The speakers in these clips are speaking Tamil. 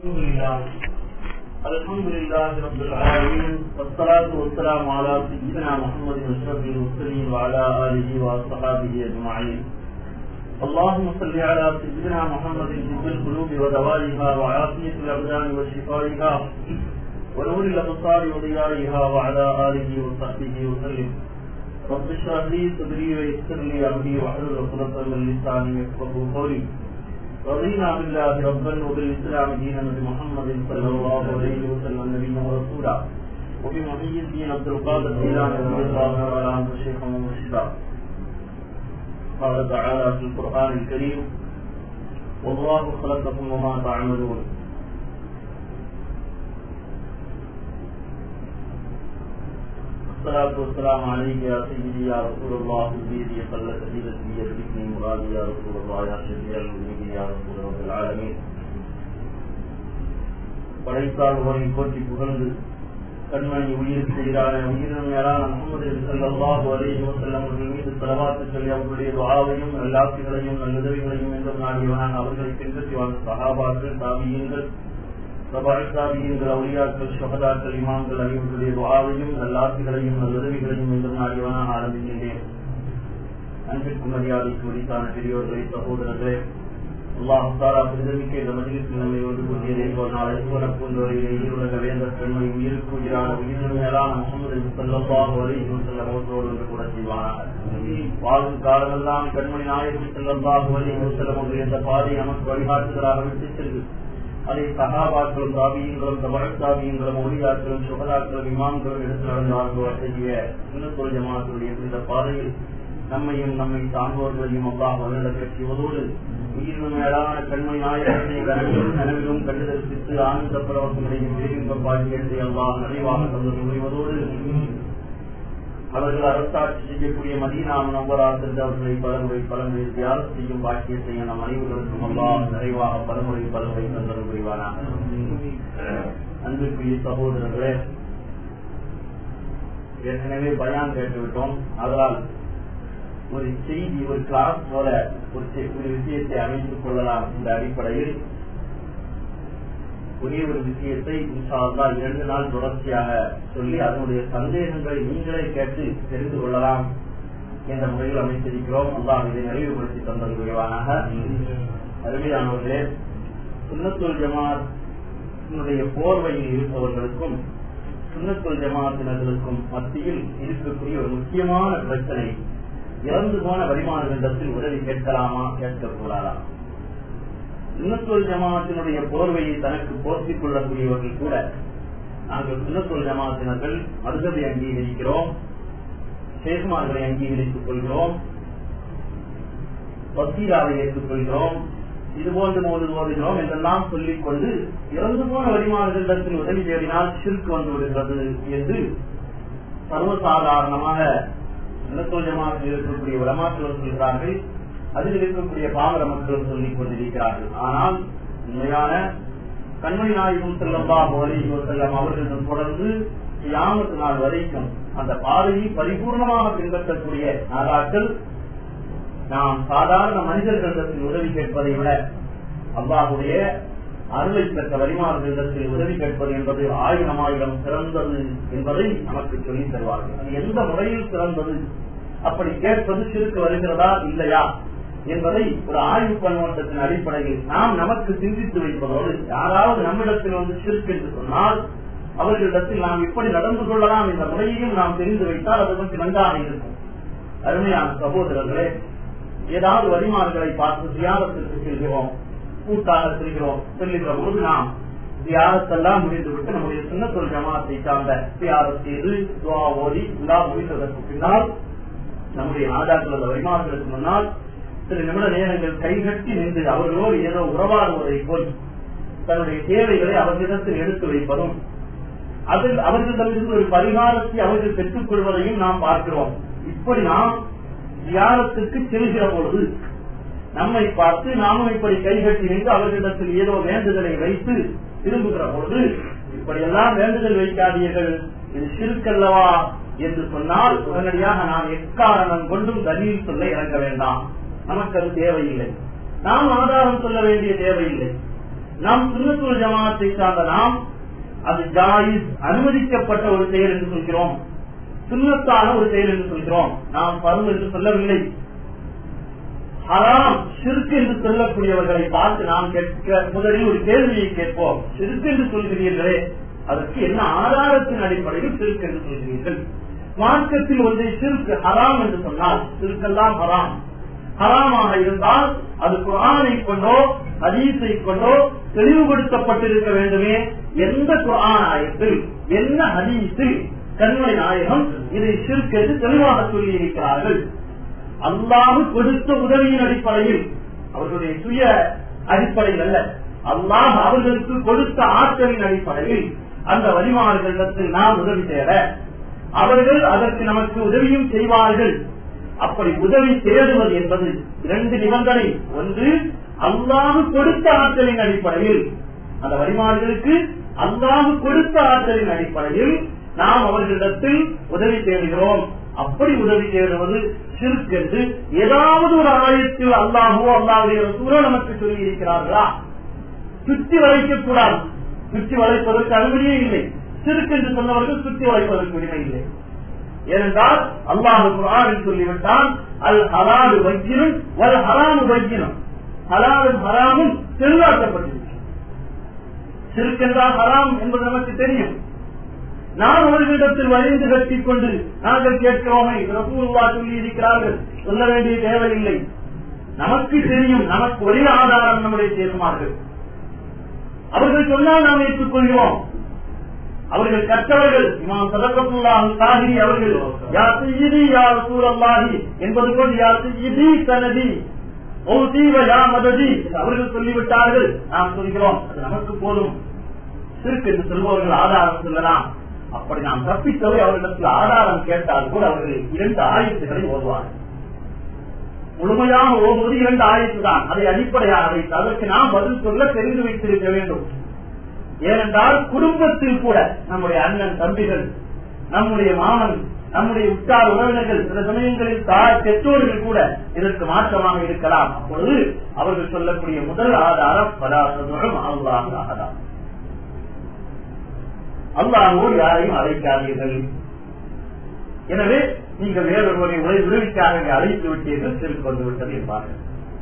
الحمد لله الحمد لله رب العالمين والصلاة والسلام على سيدنا محمد أشرف المرسلين وعلى آله وصحبه أجمعين اللهم صل على سيدنا محمد طب القلوب ودوائها وعافية الأبدان وشفائها ونور الأبصار وضيائها وعلى آله وصحبه وسلم رب اشرح لي صدري ويسر لي أمري واحلل عقدة من لساني يفقهوا قولي رضينا بالله ربا وبالاسلام دينا بمحمد صلى الله عليه وسلم نبينا ورسولا وبمحيي الدين عبد القادر الجيلاني رضي الله تعالى عنه شيخا ومرشدا قال تعالى في القران الكريم والله خلقكم وما تعملون الصلاة والسلام عليك يا سيدي يا رسول الله سيدي صلى سيدتي بيدكني مرادي يا رسول الله يا شفيع المؤمنين يا رسول رب العالمين படைத்தால் உரை போற்றி புகழ்ந்து கண்மணி உயிர் செய்கிறான உயிரினம் மேலான முகமது சல்லாஹு அலைஹி வஸல்லம் அவர்கள் மீது செலவாத்து சொல்லி அவர்களுடைய துஆவையும் நல்லாசிகளையும் நல்லுதவிகளையும் என்றும் நாடியவனான் அவர்களை பின்பற்றி வாழ்ந்த சஹாபாக்கள் தாபியங்கள் பிரபாசாபியங்கள் அவுளியாக்கள் சுகதாக்கள் இமாம்கள் அறிவுகளுடைய துவாவையும் நல்லாசிகளையும் நல்லுதவிகளையும் என்றும் நாடியவனாக ஆரம்பிக்கின்றேன் அன்பிற்கும் மரியாதைக்கு உரித்தான பெரியோர்களை சகோதரர்களே அல்லாஹாரா புரிதமிக்க இந்த மதிலுக்கு நம்மை ஒன்று கூறியதை நாளை சூழப்பூந்தோரையிலே உலக வேந்தர் பெண்மை உயிருக்கு உயிரான உயிரின் மேலான முகமது செல்லப்பாக வரை செல்ல மோசோடு என்று கூட செய்வானாக வாழும் காலமெல்லாம் கண்மணி நாயகம் செல்லப்பாக வரை செல்ல என்ற பாதை நமக்கு வழிகாட்டுதலாக விட்டு செல்வது அதை சகாபாக்களும் தாபியங்களும் தவழத்தாபியங்களும் ஒளியாக்களும் சுகதாக்களும் இமாம்களும் எடுத்து நடந்தார்கள் அத்தகைய சுண்ணத்தொழில் ஜமாத்துடைய இந்த பாதையில் நம்மையும் நம்மை சார்ந்தோர்களையும் அல்லாஹ் வழிநடக்க செய்வதோடு உயிரினும் மேலான கண்மை நாயகத்தை கனவிலும் கனவிலும் கண்டுதற்பித்து ஆனந்த பிரவசங்களையும் பேரின்பம் பாக்கியத்தை அல்லாஹ் நிறைவாக தந்து புரிவதோடு அவர்கள் அரசாட்சி செய்யக்கூடிய மதீனா நம்பரா சென்றவர்களை பலமுறை பலமுறை தியானம் செய்யும் பாக்கியத்தை நம் அனைவர்களுக்கும் எல்லாம் நிறைவாக பலமுறை பலமுறை தந்தது புரிவானாக அன்புக்குரிய சகோதரர்களே ஏற்கனவே பயான் கேட்டுவிட்டோம் அதனால் ஒரு செய்தி ஒரு கிளாஸ் போல ஒரு ஒரு விஷயத்தை அமைத்துக் கொள்ளலாம் இந்த அடிப்படையில் ஒரே ஒரு விஷயத்தை இன்ஷால்லா இரண்டு நாள் தொடர்ச்சியாக சொல்லி அதனுடைய சந்தேகங்களை நீங்களே கேட்டு தெரிந்து கொள்ளலாம் என்ற முறையில் அமைத்திருக்கிறோம் அல்லாஹ் இதை நிறைவுபடுத்தி தந்தது குறைவானாக அருமையானவர்களே சுண்ணத்துல் ஜமாத்தினுடைய போர்வையில் இருப்பவர்களுக்கும் சுண்ணத்துல் ஜமாத்தினர்களுக்கும் மத்தியில் இருக்கக்கூடிய ஒரு முக்கியமான பிரச்சனை இறந்து போன வரிமானங்களிடத்தில் உதவி கேட்கலாமா கேட்கக்கூடாதா சுண்ணத்தொல் ஜமாத்தினுடைய போர்வையை தனக்கு போர்த்திக் கொள்ளக்கூடியவர்கள் கூட நாங்கள் சுண்ணத்தொல் ஜமாத்தினர்கள் மருதவை அங்கீகரிக்கிறோம் சேகுமார்களை அங்கீகரித்துக் கொள்கிறோம் வசீராவை ஏற்றுக்கொள்கிறோம் இது போன்று மோது ஓதுகிறோம் என்றெல்லாம் சொல்லிக் கொண்டு இறந்து போன வரிமானங்களிடத்தில் உதவி தேடினால் சிற்கு வந்து விடுகிறது என்று சர்வசாதாரணமாக சுண்ணத்தொல் ஜமாத்தில் இருக்கக்கூடிய உலமாக்கள் சொல்கிறார்கள் அதில் இருக்கக்கூடிய பாமர மக்கள் சொல்லிக் கொண்டிருக்கிறார்கள் ஆனால் உண்மையான கண்மணி நாயகம் செல்லம்பா அலிஹோ செல்லம் அவர்களிடம் தொடர்ந்து யாமத்து நாள் வரைக்கும் அந்த பாதையை பரிபூர்ணமாக பின்பற்றக்கூடிய நாடாக்கள் நாம் சாதாரண மனிதர்களிடத்தில் உதவி கேட்பதை விட அல்லாஹுடைய அருளை பெற்ற வரிமானர்களிடத்தில் உதவி கேட்பது என்பது ஆயிரம் ஆயிரம் சிறந்தது என்பதை நமக்கு சொல்லித் தருவார்கள் அது எந்த முறையில் சிறந்தது அப்படி கேட்பது சிறுக்கு வருகிறதா இல்லையா என்பதை ஒரு ஆய்வு கண்ணோட்டத்தின் அடிப்படையில் நாம் நமக்கு சிந்தித்து வைப்பதோடு யாராவது நம்மிடத்தில் வந்து சிறுக்கு என்று சொன்னால் அவர்களிடத்தில் நாம் இப்படி நடந்து கொள்ளலாம் என்ற முறையையும் நாம் தெரிந்து வைத்தால் அது கொஞ்சம் நன்றாக இருக்கும் அருமையான சகோதரர்களே ஏதாவது வரிமார்களை பார்த்து தியாகத்திற்கு செல்கிறோம் கூட்டாக செல்கிறோம் செல்லுகிற போது நாம் தியாகத்தெல்லாம் முடிந்துவிட்டு நம்முடைய சுண்ணத்தொல் ஜமாத்தை சார்ந்த தியாகம் செய்து துவா ஓதி விழா முடிந்ததற்கு பின்னால் நம்முடைய நாடாக்கள் அந்த வரிமார்களுக்கு முன்னால் சில நிமிட நேரங்கள் கைகட்டி நின்று அவர்களோடு ஏதோ உறவாடுவதை போல் தன்னுடைய தேவைகளை அவர்களிடத்தில் எடுத்து வைப்பதும் அதில் அவர்களிடமிருந்து ஒரு பரிகாரத்தை அவர்கள் பெற்றுக் கொள்வதையும் நாம் பார்க்கிறோம் இப்படி நாம் தியானத்திற்கு செல்கிற பொழுது நம்மை பார்த்து நாமும் இப்படி கைகட்டி நின்று அவர்களிடத்தில் ஏதோ வேண்டுதலை வைத்து திரும்புகிற பொழுது இப்படியெல்லாம் வேண்டுதல் வைக்காதீர்கள் இது சிறுக்கல்லவா என்று சொன்னால் உடனடியாக நாம் எக்காரணம் கொண்டும் தண்ணீர் சொல்ல இறங்க வேண்டாம் நமக்கு அது தேவையில்லை நாம் ஆதாரம் சொல்ல வேண்டிய தேவையில்லை நாம் சுண்ணத்துல் ஜமாத்தை சார்ந்த நாம் அது ஜாயிஸ் அனுமதிக்கப்பட்ட ஒரு செயல் என்று சொல்கிறோம் சுண்ணத்தான ஒரு செயல் என்று சொல்கிறோம் நாம் பருவம் என்று சொல்லவில்லை ஹராம் சிறுக்கு என்று சொல்லக்கூடியவர்களை பார்த்து நாம் கேட்க முதலில் ஒரு கேள்வியை கேட்போம் சிறுக்கு என்று சொல்கிறீர்களே அதற்கு என்ன ஆதாரத்தின் அடிப்படையில் சிறுக்கு என்று சொல்கிறீர்கள் மார்க்கத்தில் ஒன்றை சிறுக்கு ஹராம் என்று சொன்னால் சிறுக்கெல்லாம் ஹராம் ஹராமாக இருந்தால் அது குரானை கொண்டோ ஹதீஸை கொண்டோ தெளிவுபடுத்தப்பட்டிருக்க வேண்டுமே எந்த குரான் ஆயத்தில் என்ன ஹதீஸில் கண்மை நாயகம் இதை சிறுக்கு என்று தெளிவாக சொல்லி இருக்கிறார்கள் அல்லாஹ் கொடுத்த உதவியின் அடிப்படையில் அவர்களுடைய சுய அடிப்படையில் அல்ல அல்லாஹ் அவர்களுக்கு கொடுத்த ஆற்றலின் அடிப்படையில் அந்த வழிமாறுகளிடத்தில் நாம் உதவி தேட அவர்கள் அதற்கு நமக்கு உதவியும் செய்வார்கள் அப்படி உதவி தேடுவது என்பது இரண்டு நிபந்தனை ஒன்று அல்லாஹ் கொடுத்த ஆற்றலின் அடிப்படையில் அந்த வழிமாறுகளுக்கு அல்லாஹ் கொடுத்த ஆற்றலின் அடிப்படையில் நாம் அவர்களிடத்தில் உதவி தேடுகிறோம் அப்படி உதவி தேடுவது சிறுக்கு என்று ஏதாவது ஒரு ஆயத்தில் அல்லாஹோ அல்லாவுடைய சூழ நமக்கு சொல்லி இருக்கிறார்களா சுற்றி வளைக்க கூடாது சுற்றி வளைப்பதற்கு அனுமதியே இல்லை சிறுக்கு என்று சொன்னவர்கள் சுற்றி வளைப்பதற்கு உரிமை இல்லை ஏனென்றால் அல்லாஹு குரானில் சொல்லிவிட்டான் அல் ஹலாலு வைக்கினும் வல் ஹராமு வைக்கினும் ஹலாலும் ஹராமும் தெளிவாக்கப்பட்டிருக்கிறது சிறுக்கென்றால் ஹராம் என்பது நமக்கு தெரியும் நாம் அவர்களிடத்தில் வழிந்து கட்டிக் கொண்டு நாங்கள் கேட்கிறோமே ரசூல்லா சொல்லி இருக்கிறார்கள் சொல்ல வேண்டிய தேவையில்லை நமக்கு தெரியும் நமக்கு ஒரே ஆதாரம் நம்முடைய சேர்மார்கள் அவர்கள் சொன்னால் நாம் ஏற்றுக்கொள்கிறோம் அவர்கள் கற்றவர்கள் இமாம் சதகத்துல்லாஹு சாஹிரி அவர்கள் யார் செய்தி யார் சூரல்லாஹி என்பது போல் யார் செய்தி தனதி அவர்கள் சொல்லிவிட்டார்கள் நாம் சொல்கிறோம் அது நமக்கு போதும் சிறுக்கு என்று சொல்பவர்கள் ஆதாரம் சொல்லலாம் அப்படி நாம் தப்பித்தவை அவர்களிடத்தில் ஆதாரம் கேட்டால் கூட அவர்கள் இரண்டு ஆயுத்துகளை ஓதுவார்கள் முழுமையாக ஓதுவது இரண்டு ஆயுத்து தான் அதை அடிப்படையாக வைத்து அதற்கு நாம் பதில் சொல்ல தெரிந்து வைத்திருக்க வேண்டும் ஏனென்றால் குடும்பத்தில் கூட நம்முடைய அண்ணன் தம்பிகள் நம்முடைய மாமன் நம்முடைய உற்றார் உறவினர்கள் சில சமயங்களில் தாய் பெற்றோர்கள் கூட இதற்கு மாற்றமாக இருக்கலாம் அப்பொழுது அவர்கள் சொல்லக்கூடிய முதல் ஆதாரம் பதார்த்தத்துடன் அல்லாஹ் ஆதாரம் அல்லாஹோடு யாரையும் அழைக்காதீர்கள் எனவே நீங்கள் வேறொருவரை உரை உதவிக்காக அழைத்து விட்டீர்கள் சென்று வந்து விட்டது என்பார்கள்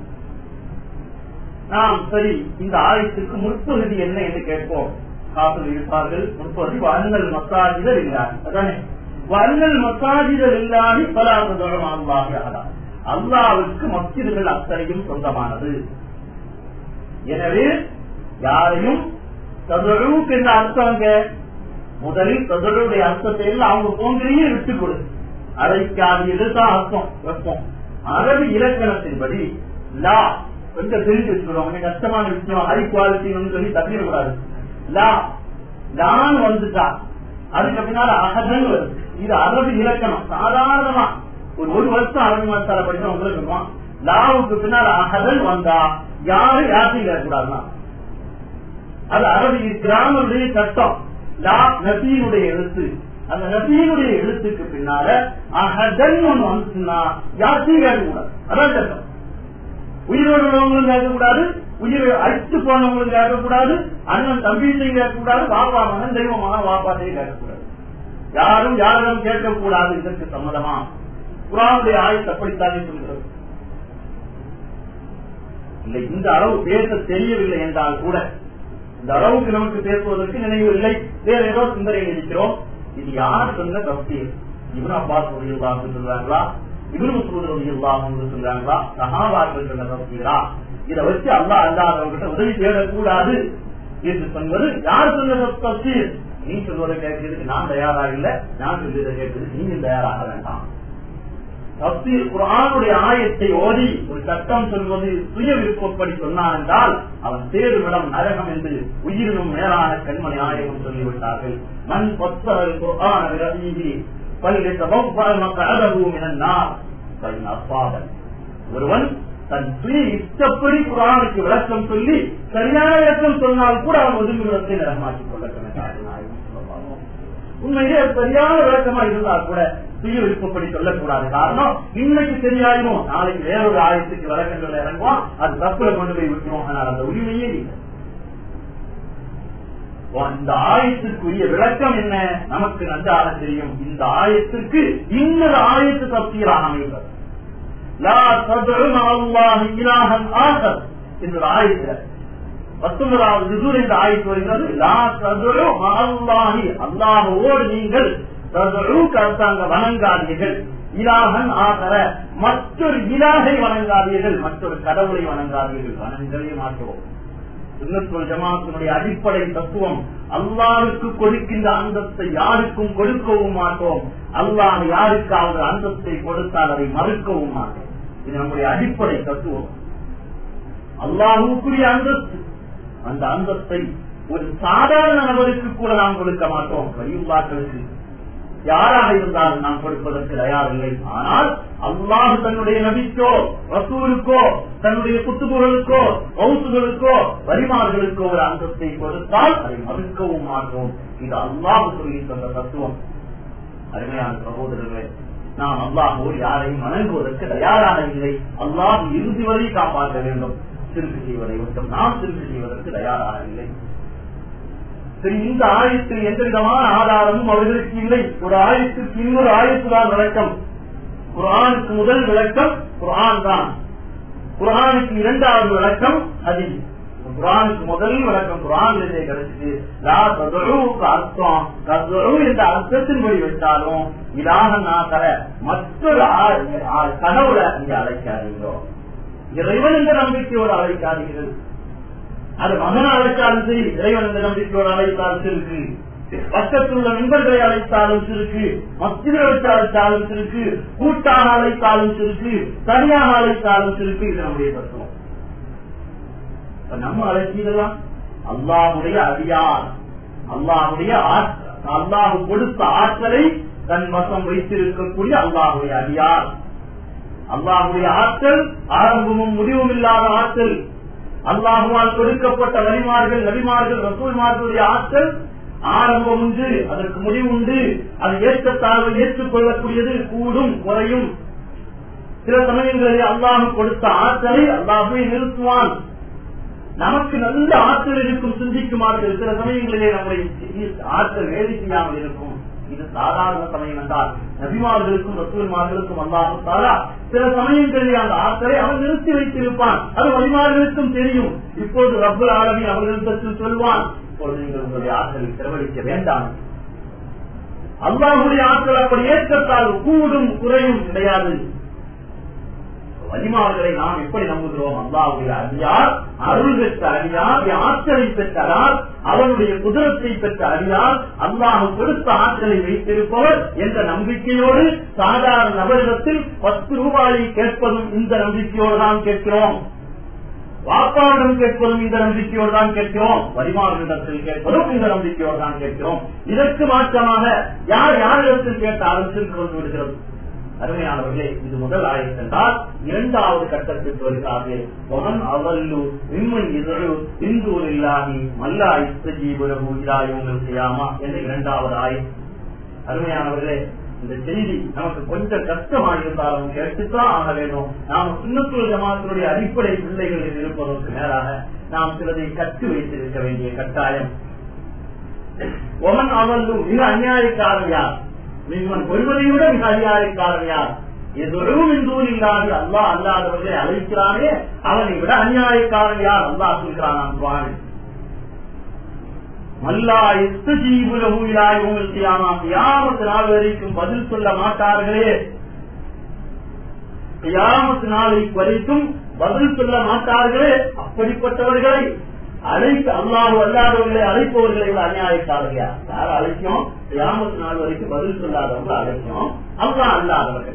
நாம் சரி இந்த ஆயத்துக்கு முற்பகுதி என்ன என்று கேட்போம் காப்பில் இருப்பார்கள் முற்பகுதி வண்ணல் மசாஜிதர் இல்லாது அதானே வண்ணல் மசாஜிதர் இல்லாது பலாசதோரம் அல்லாஹ் அல்லாவுக்கு மஸ்ஜிதுகள் அத்தனையும் சொந்தமானது எனவே யாரையும் ததொழுவுக்கு என்ன அர்த்தம் முதலில் ததொழுடைய அர்த்தத்தை எல்லாம் அவங்க போங்கிலேயே விட்டுக் கொடு அழைக்காதீர்கள் தான் அர்த்தம் வைப்போம் அரபு இலக்கணத்தின்படி லா கொஞ்சம் தெரிஞ்சு வச்சுக்கிறோம் கொஞ்சம் கஷ்டமான விஷயம் ஹை குவாலிட்டின்னு சொல்லி தப்பிடக்கூடாது லா லான் வந்துட்டா அதுக்கு பின்னால அகதன் வருது இது அரபு இலக்கணம் சாதாரணமா ஒரு ஒரு வருஷம் அரபு மசாலா படிச்சா உங்களுக்கு இருக்கும் லாவுக்கு பின்னால அகதன் வந்தா யாரும் யாத்தையும் இருக்கக்கூடாதுதான் அது அரபி கிராமனுடைய சட்டம் லா நபீனுடைய எழுத்து அந்த நபீனுடைய எழுத்துக்கு பின்னால அகதன் ஒண்ணு வந்துச்சுன்னா யாத்தையும் கேட்கக்கூடாது அதான் சட்டம் உயிரோடு உள்ளவங்களும் கேட்கக்கூடாது உயிர் அழித்து போனவங்களும் கேட்கக்கூடாது அண்ணன் தம்பியத்தையும் கேட்கக்கூடாது பாப்பா மகன் தெய்வமான வாப்பாட்டையும் கேட்கக்கூடாது யாரும் யாரிடம் கேட்கக்கூடாது இதற்கு சம்மதமா குரானுடைய ஆயுள் அப்படித்தானே சொல்கிறது இல்லை இந்த அளவு பேச தெரியவில்லை என்றால் கூட இந்த அளவுக்கு நமக்கு பேசுவதற்கு நினைவு இல்லை வேற ஏதோ சிந்தனையில் இருக்கிறோம் இது யார் சொன்ன தப்தீர் இவன் அப்பாஸ் உதவியுள்ளாக சொல்றாங்களா இவரு மசூத் உதவியுள்ளாக சொல்றாங்களா சகாபாக்கள் சொன்ன தப்தீரா இதை வச்சு அல்லா அல்லாதவங்கிட்ட உதவி தேடக்கூடாது என்று சொல்வது யார் சொன்ன தப்தீர் நீ சொல்வதை கேட்கறதுக்கு நான் தயாரா இல்லை நான் சொல்வதை கேட்கறதுக்கு நீங்கள் தயாராக வேண்டாம் தப்தீர் குரானுடைய ஆயத்தை ஓதி ஒரு சட்டம் சொல்வது சுய விருப்பப்படி சொன்னான் என்றால் அவன் தேடுமிடம் நரகம் என்று உயிரினும் மேலான கண்மணி ஆயகம் சொல்லிவிட்டார்கள் மண் பொத்தல் குரான விரதீகி பல்கை அப்பாதன் ஒருவன் தன் சுய இஷ்டப்படி குரானுக்கு விளக்கம் சொல்லி சரியான விளக்கம் சொன்னால் கூட அவன் ஒதுங்குவிடத்தை நிறமாக்கிக் கொள்ள உண்மையிலே சரியான விளக்கமா இருந்தால் கூட சுய விருப்பப்படி சொல்லக்கூடாது காரணம் இன்னைக்கு தெரியாயுமோ நாளைக்கு வேறொரு ஆயத்துக்கு விளக்கங்கள் இறங்குவோம் அது தப்புல கொண்டு போய் விட்டுருவோம் ஆனால் அந்த உரிமையே இல்லை இந்த ஆயத்திற்குரிய விளக்கம் என்ன நமக்கு நன்றாக தெரியும் இந்த ஆயத்திற்கு இன்னொரு ஆயத்து தப்சீராக அமைகிறது லா ததுஉ மஅல்லாஹி இலாஹன் ஆகர் என்ற ஆயத்து பத்தொன்பதாவது ரிசூர் என்ற ஆயத்து வருகிறது லா ததுஉ மஅல்லாஹி அல்லாஹ்வோடு நீங்கள் ததுஉ கருத்தாங்க வணங்காதீர்கள் இலாகன் ஆகர மற்றொரு இலாகை வணங்காதீர்கள் மற்றொரு கடவுளை வணங்காதீர்கள் வணங்கவே மாட்டோம் சுண்ணத்துல் ஜமாத்தினுடைய அடிப்படை தத்துவம் அல்லாவுக்கு கொடுக்கின்ற அந்தத்தை யாருக்கும் கொடுக்கவும் மாட்டோம் அல்லாஹ் யாருக்காவது அந்தத்தை கொடுத்தால் அதை மறுக்கவும் மாட்டோம் இது நம்முடைய அடிப்படை தத்துவம் அல்லாஹுக்குரிய அந்தஸ்து அந்த அந்தத்தை ஒரு சாதாரண நபருக்கு கூட நாம் கொடுக்க மாட்டோம் வலியுள்ளாக்களுக்கு யாராக இருந்தாலும் நாம் கொடுப்பதற்கு தயாரில்லை ஆனால் அல்லாஹ் தன்னுடைய நபிக்கோ ரசூலுக்கோ தன்னுடைய குத்துபுகளுக்கோ பௌசுகளுக்கோ வரிமார்களுக்கோ ஒரு அந்தத்தை கொடுத்தால் அதை மறுக்கவும் மாட்டோம் இது அல்லாஹ் சொல்லி தந்த தத்துவம் அருமையான சகோதரர்களே நாம் அல்லாஹோடு யாரையும் வணங்குவதற்கு தயாராக இல்லை அல்லாஹ் இறுதி வரை காப்பாற்ற வேண்டும் சிறுக்கு செய்வதை மட்டும் நாம் சிறுக்கு செய்வதற்கு தயாராக இல்லை சரி இந்த ஆயத்தில் எந்த விதமான ஆதாரமும் அவர்களுக்கு இல்லை ஒரு ஆயத்துக்கு இன்னொரு ஆயத்துதான் விளக்கம் குரானுக்கு முதல் விளக்கம் குரான் தான் குரானுக்கு இரண்டாவது விளக்கம் அதி குரானுக்கு முதல் விளக்கம் குரானிலே கிடைச்சது அர்த்தம் கதொழு என்ற அர்த்தத்தின்படி வச்சாலும் இதாக நான் தர மற்றொரு கடவுளை இங்க அழைக்காதீங்களோ இறைவன் என்ற நம்பிக்கையோடு அழைக்காதீர்கள் அது மகனை அழைத்தாலும் சரி இறைவன் என்ற நம்பிக்கையோடு அழைத்தாலும் சிறுக்கு பக்கத்தில் உள்ள நண்பர்களை அழைத்தாலும் சிறுக்கு மத்தியில் வச்சு அழைத்தாலும் சிறுக்கு கூட்டாக அழைத்தாலும் சிறுக்கு தனியாக அழைத்தாலும் சிறுக்கு இது நம்முடைய தத்துவம் நம்ம அழைச்சிடலாம் அல்லாஹுடைய அடியார் அல்லாஹுடைய அல்லாஹு கொடுத்த ஆற்றலை தன் வசம் வைத்திருக்கக்கூடிய அல்லாஹுடைய அடியார் அல்லாஹுடைய ஆற்றல் ஆரம்பமும் முடிவும் இல்லாத ஆற்றல் அல்லாஹுவால் கொடுக்கப்பட்ட வலிமார்கள் நபிமார்கள் ரசூல்மார்களுடைய ஆற்றல் ஆரம்பம் உண்டு அதற்கு முடிவு உண்டு அது ஏற்றத்தாழ்வை ஏற்றுக்கொள்ளக்கூடியது கூடும் குறையும் சில சமயங்களில் அல்லாஹு கொடுத்த ஆற்றலை அல்லாஹுவை நிறுத்துவான் நமக்கு நல்ல ஆற்றல் இருக்கும் சிந்திக்குமாறு சில சமயங்களிலே நம்முடைய ஆற்றல் வேலை செய்யாமல் இருக்கும் இது சாதாரண சமயம் என்றால் நபிமார்களுக்கும் ரசூல்மார்களுக்கும் அல்லாஹும் தாரா சில சமயங்களில் அந்த ஆற்றலை அவன் நிறுத்தி வைத்திருப்பான் அது வழிமார்களுக்கும் தெரியும் இப்போது ரப்பல் ஆலமி அவர்களிடத்தில் சொல்வான் இப்போது நீங்கள் உங்களுடைய ஆற்றலை செலவழிக்க வேண்டாம் அல்லாஹுடைய ஆற்றல் அப்படி ஏற்றத்தால் கூடும் குறையும் கிடையாது வலிமார்களை நாம் எப்படி நம்புகிறோம் அல்லாவுடைய அடியார் அருள் பெற்ற அடியார் ஆற்றலை பெற்றார் அவனுடைய குதிரத்தை பெற்ற அடியார் அல்லாஹ் கொடுத்த ஆற்றலை வைத்திருப்பவர் என்ற நம்பிக்கையோடு சாதாரண நபரிடத்தில் பத்து ரூபாயை கேட்பதும் இந்த நம்பிக்கையோடு தான் கேட்கிறோம் வாப்பாவிடம் கேட்பதும் இந்த நம்பிக்கையோடு தான் கேட்கிறோம் வரிமார்களிடத்தில் கேட்பதும் இந்த நம்பிக்கையோடு தான் கேட்கிறோம் இதற்கு மாற்றமாக யார் யாரிடத்தில் கேட்டாலும் சிறு கொண்டு விடுகிறது அருமையானவர்களே இது முதல் ஆயத்தென்றால் இரண்டாவது கட்டத்திற்கு வருகிறார்கள் ஒமன் அவல்லு விம்மன் இதழு இந்தூர் இல்லாமி மல்லா இஸ்தஜீபுரபு இதாயங்கள் செய்யாமா என்ற இரண்டாவது ஆயம் அருமையானவர்களே இந்த செய்தி நமக்கு கொஞ்சம் கஷ்டமாக இருந்தாலும் கேட்டுத்தான் ஆக வேண்டும் நாம் சுண்ணத்துவ ஜமாத்தினுடைய அடிப்படை பிள்ளைகளில் இருப்பதற்கு நேராக நாம் சிலதை கற்று வைத்திருக்க வேண்டிய கட்டாயம் ஒமன் அவல்லு மிக அநியாயக்காரன் யார் மின்மன் கொள்வதை விட மிக அதிகாரிக்காரன் யார் எதொருவும் இந்தூர் இல்லாது அல்லா அல்லாதவர்களை அழைக்கிறானே அவனை விட அநியாயக்காரன் யார் அல்லா சொல்கிறான் சுவாமி மல்லா எத்து ஜீவுலகுயிலாய் உங்கள் செய்யாமாம் யாமத்து நாள் வரைக்கும் பதில் சொல்ல மாட்டார்களே யாமத்து நாளை வரைக்கும் பதில் சொல்ல மாட்டார்களே அப்படிப்பட்டவர்களை அழைத்து அல்லாஹ் அல்லாதவர்களை அழைப்பவர்களை விட அநியாயக்காரர்களா யார் அழைக்கும் கியாமத்து நாள் வரைக்கும் பதில் சொல்லாதவங்க அழைக்கும் அல்லா அல்லாதவர்கள்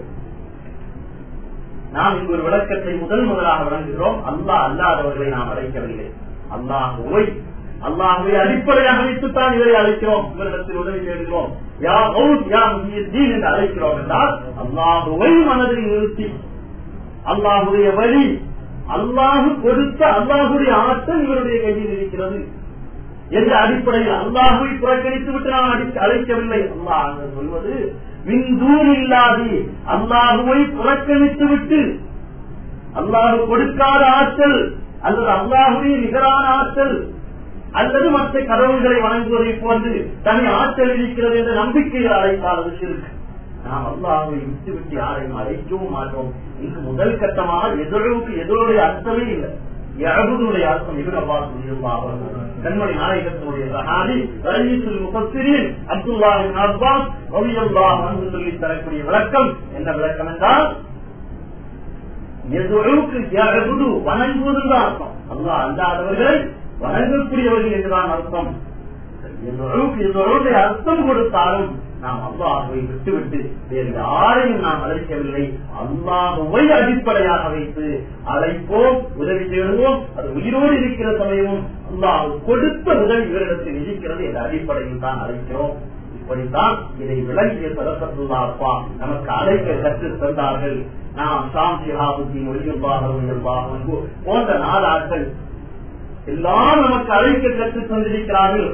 நாம் இங்கு ஒரு விளக்கத்தை முதல் முதலாக வழங்குகிறோம் அல்லா அல்லாதவர்களை நாம் அழைக்கவில்லை அல்லாஹுவை அல்லாஹுவை அடிப்படையாக வைத்துத்தான் இவரை அழைக்கிறோம் இவரிடத்தில் உதவி தேடுகிறோம் யா மவுத் யா முஹியத்தீன் என்று அழைக்கிறோம் என்றால் அல்லாஹுவை மனதில் நிறுத்தி அல்லாஹுடைய வழி அல்லாஹு கொடுத்த அல்லாஹுடைய ஆற்றல் இவருடைய கையில் இருக்கிறது என்ற அடிப்படையில் அல்லாஹுவை புறக்கணித்து விட்டு நாம் அடி- அழைக்கவில்லை அல்லாஹ் சொல்வது விந்தூர் இல்லாதி அல்லாஹுவை புறக்கணித்து விட்டு அல்லாஹு கொடுக்காத ஆற்றல் அல்லது அல்லாஹுடைய நிகரான ஆற்றல் அல்லது மற்ற கடவுள்களை வணங்குவதை போன்று தனி ஆற்றல் இருக்கிறது என்ற நம்பிக்கையில் அழைத்தால் அது சிறுக்கு நாம் அல்லாஹை விட்டு விட்டு யாரையும் அழைக்கவும் மாட்டோம் இங்கு முதல் கட்டமாக எதிரவுக்கு எதிரோடைய அர்த்தமே இல்லை எழகுடைய அர்த்தம் இவன் அப்பா சொல்லியிருப்பார்கள் கண்மணி நாயகத்தினுடைய சகாதி ரயிசுல் முகத்திரில் அப்துல்லாஹின் அப்பாஸ் ரவியல்லாஹ் என்று சொல்லி தரக்கூடிய விளக்கம் என்ன விளக்கம் என்றால் எதிரவுக்கு எழகுது வணங்குவதுதான் அர்த்தம் அல்லாஹ் அல்லாதவர்களை வணங்கக்கூடியவர்கள் என்றுதான் அர்த்தம் எதிரவுக்கு எதிரோடைய அர்த்தம் கொடுத்தாலும் நாம் அல்லாஹுவை விட்டுவிட்டு வேறு யாரையும் நாம் அழைக்கவில்லை அல்லாஹுவை அடிப்படையாக வைத்து அழைப்போம் உதவி தேடுவோம் அது உயிரோடு இருக்கிற சமயமும் அல்லாஹ் கொடுத்த உதவி இவரிடத்தில் இருக்கிறது என்ற அடிப்படையில் தான் அழைக்கிறோம் இப்படித்தான் இதை விளங்கிய சரசத்துல்லா அப்பா நமக்கு அழைக்க கற்று தந்தார்கள் நாம் சாம் சிஹாபுத்தின் ஒளியம்பாக ஒளியம்பாக போன்ற நாளாக்கள் எல்லாம் நமக்கு அழைக்க கற்று தந்திருக்கிறார்கள்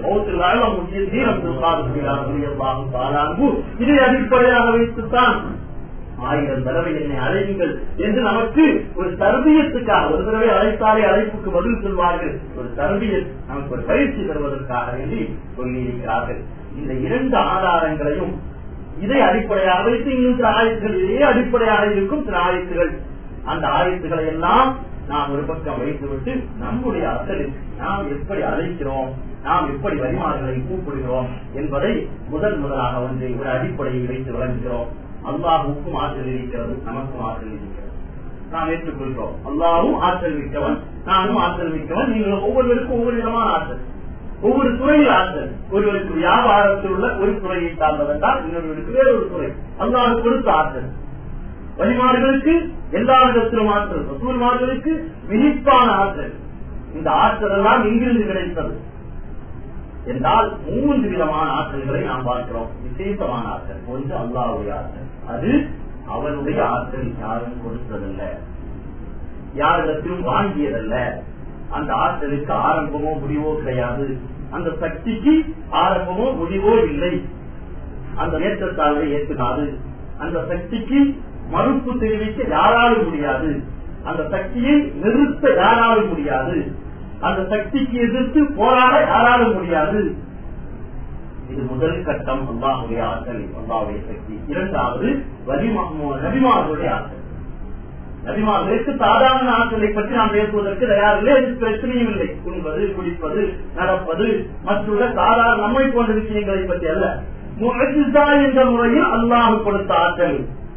இதை அடிப்படையாக வைத்துத்தான் ஆயிரம் தடவை என்னை அழையுங்கள் என்று நமக்கு ஒரு தர்பியத்துக்காக ஒரு தடவை அழைத்தாலே அழைப்புக்கு பதில் சொல்வார்கள் ஒரு தர்பியத் நமக்கு ஒரு பயிற்சி தருவதற்காக வேண்டி சொல்லியிருக்கிறார்கள் இந்த இரண்டு ஆதாரங்களையும் இதை அடிப்படையாக வைத்து இன்னும் சில ஆயத்துகள் இதே அடிப்படையாக இருக்கும் சில ஆயத்துகள் அந்த ஆயத்துக்களை எல்லாம் நாம் ஒரு பக்கம் வைத்துவிட்டு நம்முடைய அசலுக்கு நாம் எப்படி அழைக்கிறோம் நாம் எப்படி வரிமார்களை கூப்பிடுகிறோம் என்பதை முதல் முதலாக வந்து ஒரு அடிப்படையை வைத்து விளங்குகிறோம் அல்லாஹுக்கும் ஆற்றல் இருக்கிறது நமக்கும் ஆற்றல் இருக்கிறது நாம் ஏற்றுக்கொள்கிறோம் அல்லாவும் ஆற்றல் மிக்கவன் நானும் ஆற்றல் மிக்கவன் நீங்கள் ஒவ்வொருவருக்கும் ஒவ்வொரு விதமான ஆற்றல் ஒவ்வொரு துறையில் ஆற்றல் ஒருவருக்கு வியாபாரத்தில் உள்ள ஒரு துறையை சார்ந்ததென்றால் இன்னொருவருக்கு வேறொரு துறை அல்லாஹ் கொடுத்த ஆற்றல் வழிமாடுகளுக்கு எல்லா விதத்திலும் ஆற்றல் ரசூல்மார்களுக்கு விழிப்பான ஆற்றல் இந்த ஆற்றல் எல்லாம் எங்கிருந்து கிடைத்தது என்றால் மூன்று விதமான ஆற்றல்களை நாம் பார்க்கிறோம் விசேஷமான ஆற்றல் ஒன்று அல்லாவுடைய ஆற்றல் அது அவனுடைய ஆற்றல் யாரும் கொடுத்ததல்ல யாரிடத்திலும் வாங்கியதல்ல அந்த ஆற்றலுக்கு ஆரம்பமோ முடிவோ கிடையாது அந்த சக்திக்கு ஆரம்பமோ முடிவோ இல்லை அந்த ஏற்றத்தாழ்வை ஏற்றுக்காது அந்த சக்திக்கு மறுப்பு தெரிவிக்க யாராலும் முடியாது அந்த சக்தியை நிறுத்த யாராலும் முடியாது அந்த சக்திக்கு எதிர்த்து போராட யாராலும் முடியாது இது முதல் கட்டம் அல்லாஹுடைய ஆற்றல் அல்லாவுடைய சக்தி இரண்டாவது நபிமார்களுடைய ஆற்றல் நபிமார்களுக்கு சாதாரண ஆற்றலை பற்றி நாம் பேசுவதற்கு தயாரில்லை அது பிரச்சனையும் இல்லை உண்பது குடிப்பது நடப்பது மற்றுள்ள சாதாரண நம்மை போன்ற விஷயங்களை பற்றி அல்ல முகஜிதா என்ற முறையில் அல்லாஹு கொடுத்த ஆற்றல்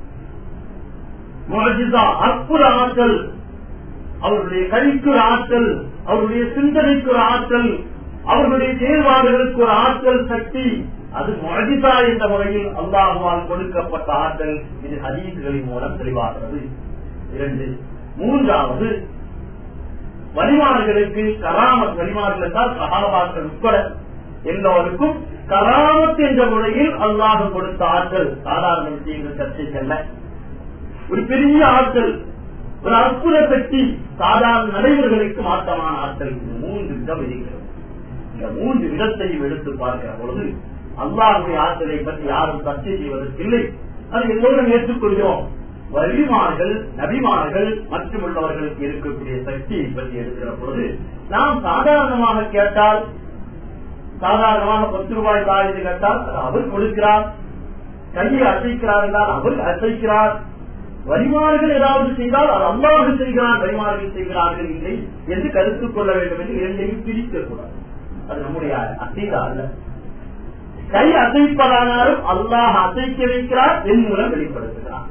முகஜிதா அற்புத ஆற்றல் அவருடைய கழிக்கு ஒரு ஆற்றல் அவருடைய சிந்தனைக்கு ஒரு ஆற்றல் அவர்களுடைய செயல்பாடுகளுக்கு ஒரு ஆற்றல் சக்தி அது முகஜிதா என்ற முறையில் அல்லாஹுவால் கொடுக்கப்பட்ட ஆற்றல் இது ஹதீசுகளின் மூலம் தெளிவாகிறது இரண்டு மூன்றாவது வழிமாடுகளுக்கு கராமத் வழிமாடுகள் என்றால் சகாபாக்கள் உட்பட எல்லோருக்கும் கராமத் என்ற முறையில் அல்லாஹ் கொடுத்த ஆற்றல் சாதாரண விஷயங்கள் சர்ச்சைக்கல்ல ஒரு பெரிய ஆற்றல் ஒரு அற்புத சக்தி சாதாரண நடைமுறைகளுக்கு மாற்றமான ஆற்றல் இந்த மூன்று விதம் இருக்கிறது இந்த மூன்று விதத்தையும் எடுத்து பார்க்கிற பொழுது அல்லாஹுடைய ஆற்றலை பற்றி யாரும் சர்ச்சை செய்வதற்கில்லை அது எல்லோரும் ஏற்றுக்கொள்கிறோம் வலிமார்கள் நபிமார்கள் மற்றும் உள்ளவர்களுக்கு இருக்கக்கூடிய சக்தியை பற்றி எடுக்கிற பொழுது நாம் சாதாரணமாக கேட்டால் சாதாரணமாக பத்து ரூபாய் தாழ்ந்து கேட்டால் அது அவர் கொடுக்கிறார் கையை அசைக்கிறார் என்றால் அவர் அசைக்கிறார் வரிமார்கள் ஏதாவது செய்தால் அது அல்லாஹ் செய்கிறார் வரிமார்கள் செய்கிறார்கள் இல்லை என்று கருத்துக் கொள்ள வேண்டும் என்று இரண்டையும் பிரிக்க கூடாது அது நம்முடைய அசைதா அல்ல கை அசைப்பதானாலும் அல்லாஹ் அசைக்க வைக்கிறார் என் மூலம் வெளிப்படுத்துகிறார்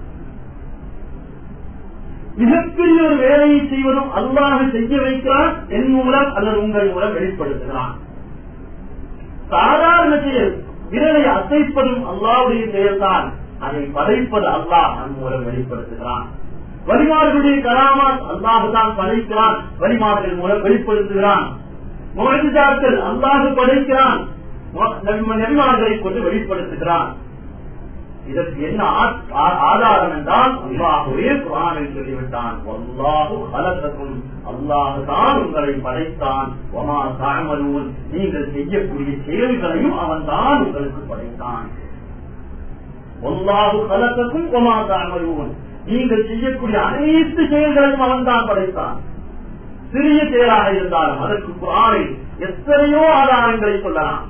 மிகப்பெரிய ஒரு வேலையை செய்வதும் அல்லாஹ் செய்ய வைக்கிறான் என் மூலம் அல்லது உங்கள் மூலம் வெளிப்படுத்துகிறான் சாதாரண செயல் விரலை அசைப்பதும் அல்லாவுடைய செயல்தான் அதை படைப்பது அல்லாஹ் நம் மூலம் வெளிப்படுத்துகிறான் வழிமார்களுடைய கராமாத் அல்லாஹு தான் படைக்கிறான் வழிமார்கள் மூலம் வெளிப்படுத்துகிறான் மோஜிதாக்கள் அல்லாஹு படைக்கிறான் நெறிமார்களை கொண்டு வெளிப்படுத்துகிறான் இதற்கு என்ன ஆதாரம் என்றால் அல்லாஹுவே குரானில் சொல்லிவிட்டான் அல்லாஹு கலசக்கும் அல்லாஹு தான் உங்களை படைத்தான் ஒமா தாமலூன் நீங்கள் செய்யக்கூடிய செயல்களையும் அவன் தான் உங்களுக்கு படைத்தான் ஒல்லாஹு கலசக்கும் ஒமா தாமலூன் நீங்கள் செய்யக்கூடிய அனைத்து செயல்களையும் அவன் தான் படைத்தான் சிறிய செயலாக இருந்தாலும் அதற்கு குரானில் எத்தனையோ ஆதாரங்களை சொல்லலாம்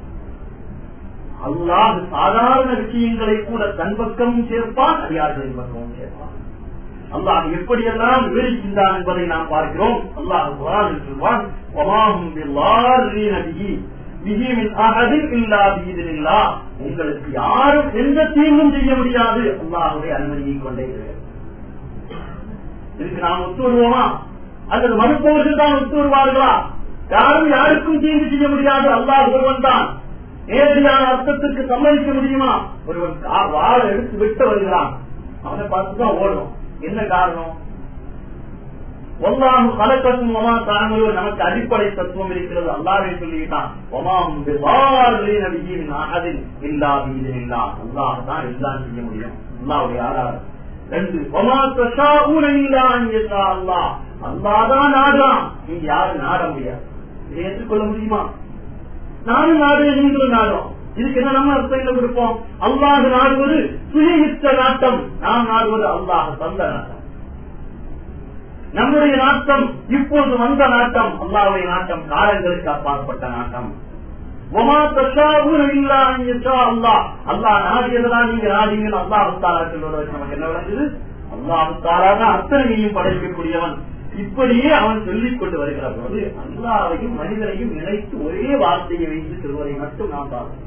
அல்லாஹ் சாதாரண விஷயங்களை கூட தன் பக்கமும் சேர்ப்பான் அடியார்களின் பக்கமும் சேர்ப்பான் அல்லாஹ் எப்படியெல்லாம் விவரிக்கின்றான் என்பதை நாம் பார்க்கிறோம் அல்லாஹ் குரானில் சொல்வான் "வமாஹும் பில்லார்ரீன பிஹி, பிஹி மின் அஹதின் இல்லா பிஇذنில்லாஹ்." உங்களுக்கு யாரும் எந்த தீங்கும் செய்ய முடியாது அல்லாஹ்வுடைய அனுமதியை கொண்டே இருக்கிறது. இதுக்கு நாம் ஒத்து வருவோமா அல்லது மறுப்பவர்கள் தான் ஒத்து வருவார்களா யாரும் யாருக்கும் தீங்கு செய்ய முடியாது அல்லாஹ் ஒருவன் தான் நேரடியான அர்த்தத்திற்கு சம்மதிக்க முடியுமா ஒருவன் கா- வாழை எடுத்து விட்டு வருகிறான் அவனை பார்த்துதான் ஓடும் என்ன காரணம் ஒல்லாம் கலக்கத்தும் ஒமா தாங்களும் நமக்கு அடிப்படை தத்துவம் இருக்கிறது அல்லாவே சொல்லிட்டான் ஒமாம் அகதில் இல்லா வீடு இல்லா அல்லாஹ் தான் எல்லாம் செய்ய முடியும் அல்லாவுடைய ஆதாரம் ரெண்டு ஒமா தஷா ஊன இல்லா அன்யஷா அல்லாஹ் அல்லாஹ் தான் நாடான் நீங்க யாரும் நாட முடியாது இதை ஏற்றுக்கொள்ள முடியுமா நானும் நாடு நீங்களும் நாடும் இதுக்கு என்ன நம்ம அர்த்தங்களை கொடுப்போம் அல்லாஹ் நாடுவது சுயயுத்த நாட்டம் நாம் நாடுவது அல்லாஹ் தந்த நாட்டம் நம்முடைய நாட்டம் இப்போது வந்த நாட்டம் அல்லாஹ்வுடைய நாட்டம் காலங்களுக்கு அப்பாற்பட்ட நாட்டம் ஒமா தஷாவுன இல்லா அன் யஷா அல்லாஹ் அல்லாஹ் நாடியதெல்லாம் நீங்க நாடிங்கள் அல்லாஹ் தாலா சொல்வதற்கு நமக்கு என்ன விளங்குது அல்லாஹ் தாலா தான் அத்தனையையும் படைக்கக்கூடியவன் இப்படியே அவன் சொல்லிக் கொண்டு வருகிற போது அல்லாவையும் மனிதனையும் இணைத்து ஒரே வார்த்தையை வைத்து சொல்வதை மட்டும் நாம் பார்க்கிறோம்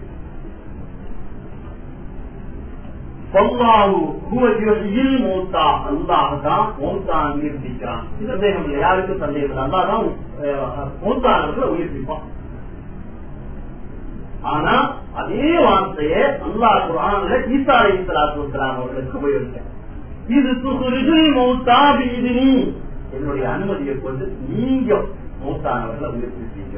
சந்தேகம் இல்லை யாருக்கும் சந்தேகம் இல்லை அல்லாதான் மூத்தானவர்களை உயிர்ப்பிப்பான் ஆனா அதே வார்த்தையை அல்லாஹ் குரான்ல ஈசா அலி சலாத்து வலாம் அவர்களுக்கு உபயோகிக்க இது சுகுருஜுல் மௌத்தா பீதினி என்னுடைய அனுமதியை கொண்டு நீங்க மூத்தானவர்களை உயிர்ப்பிப்பீங்க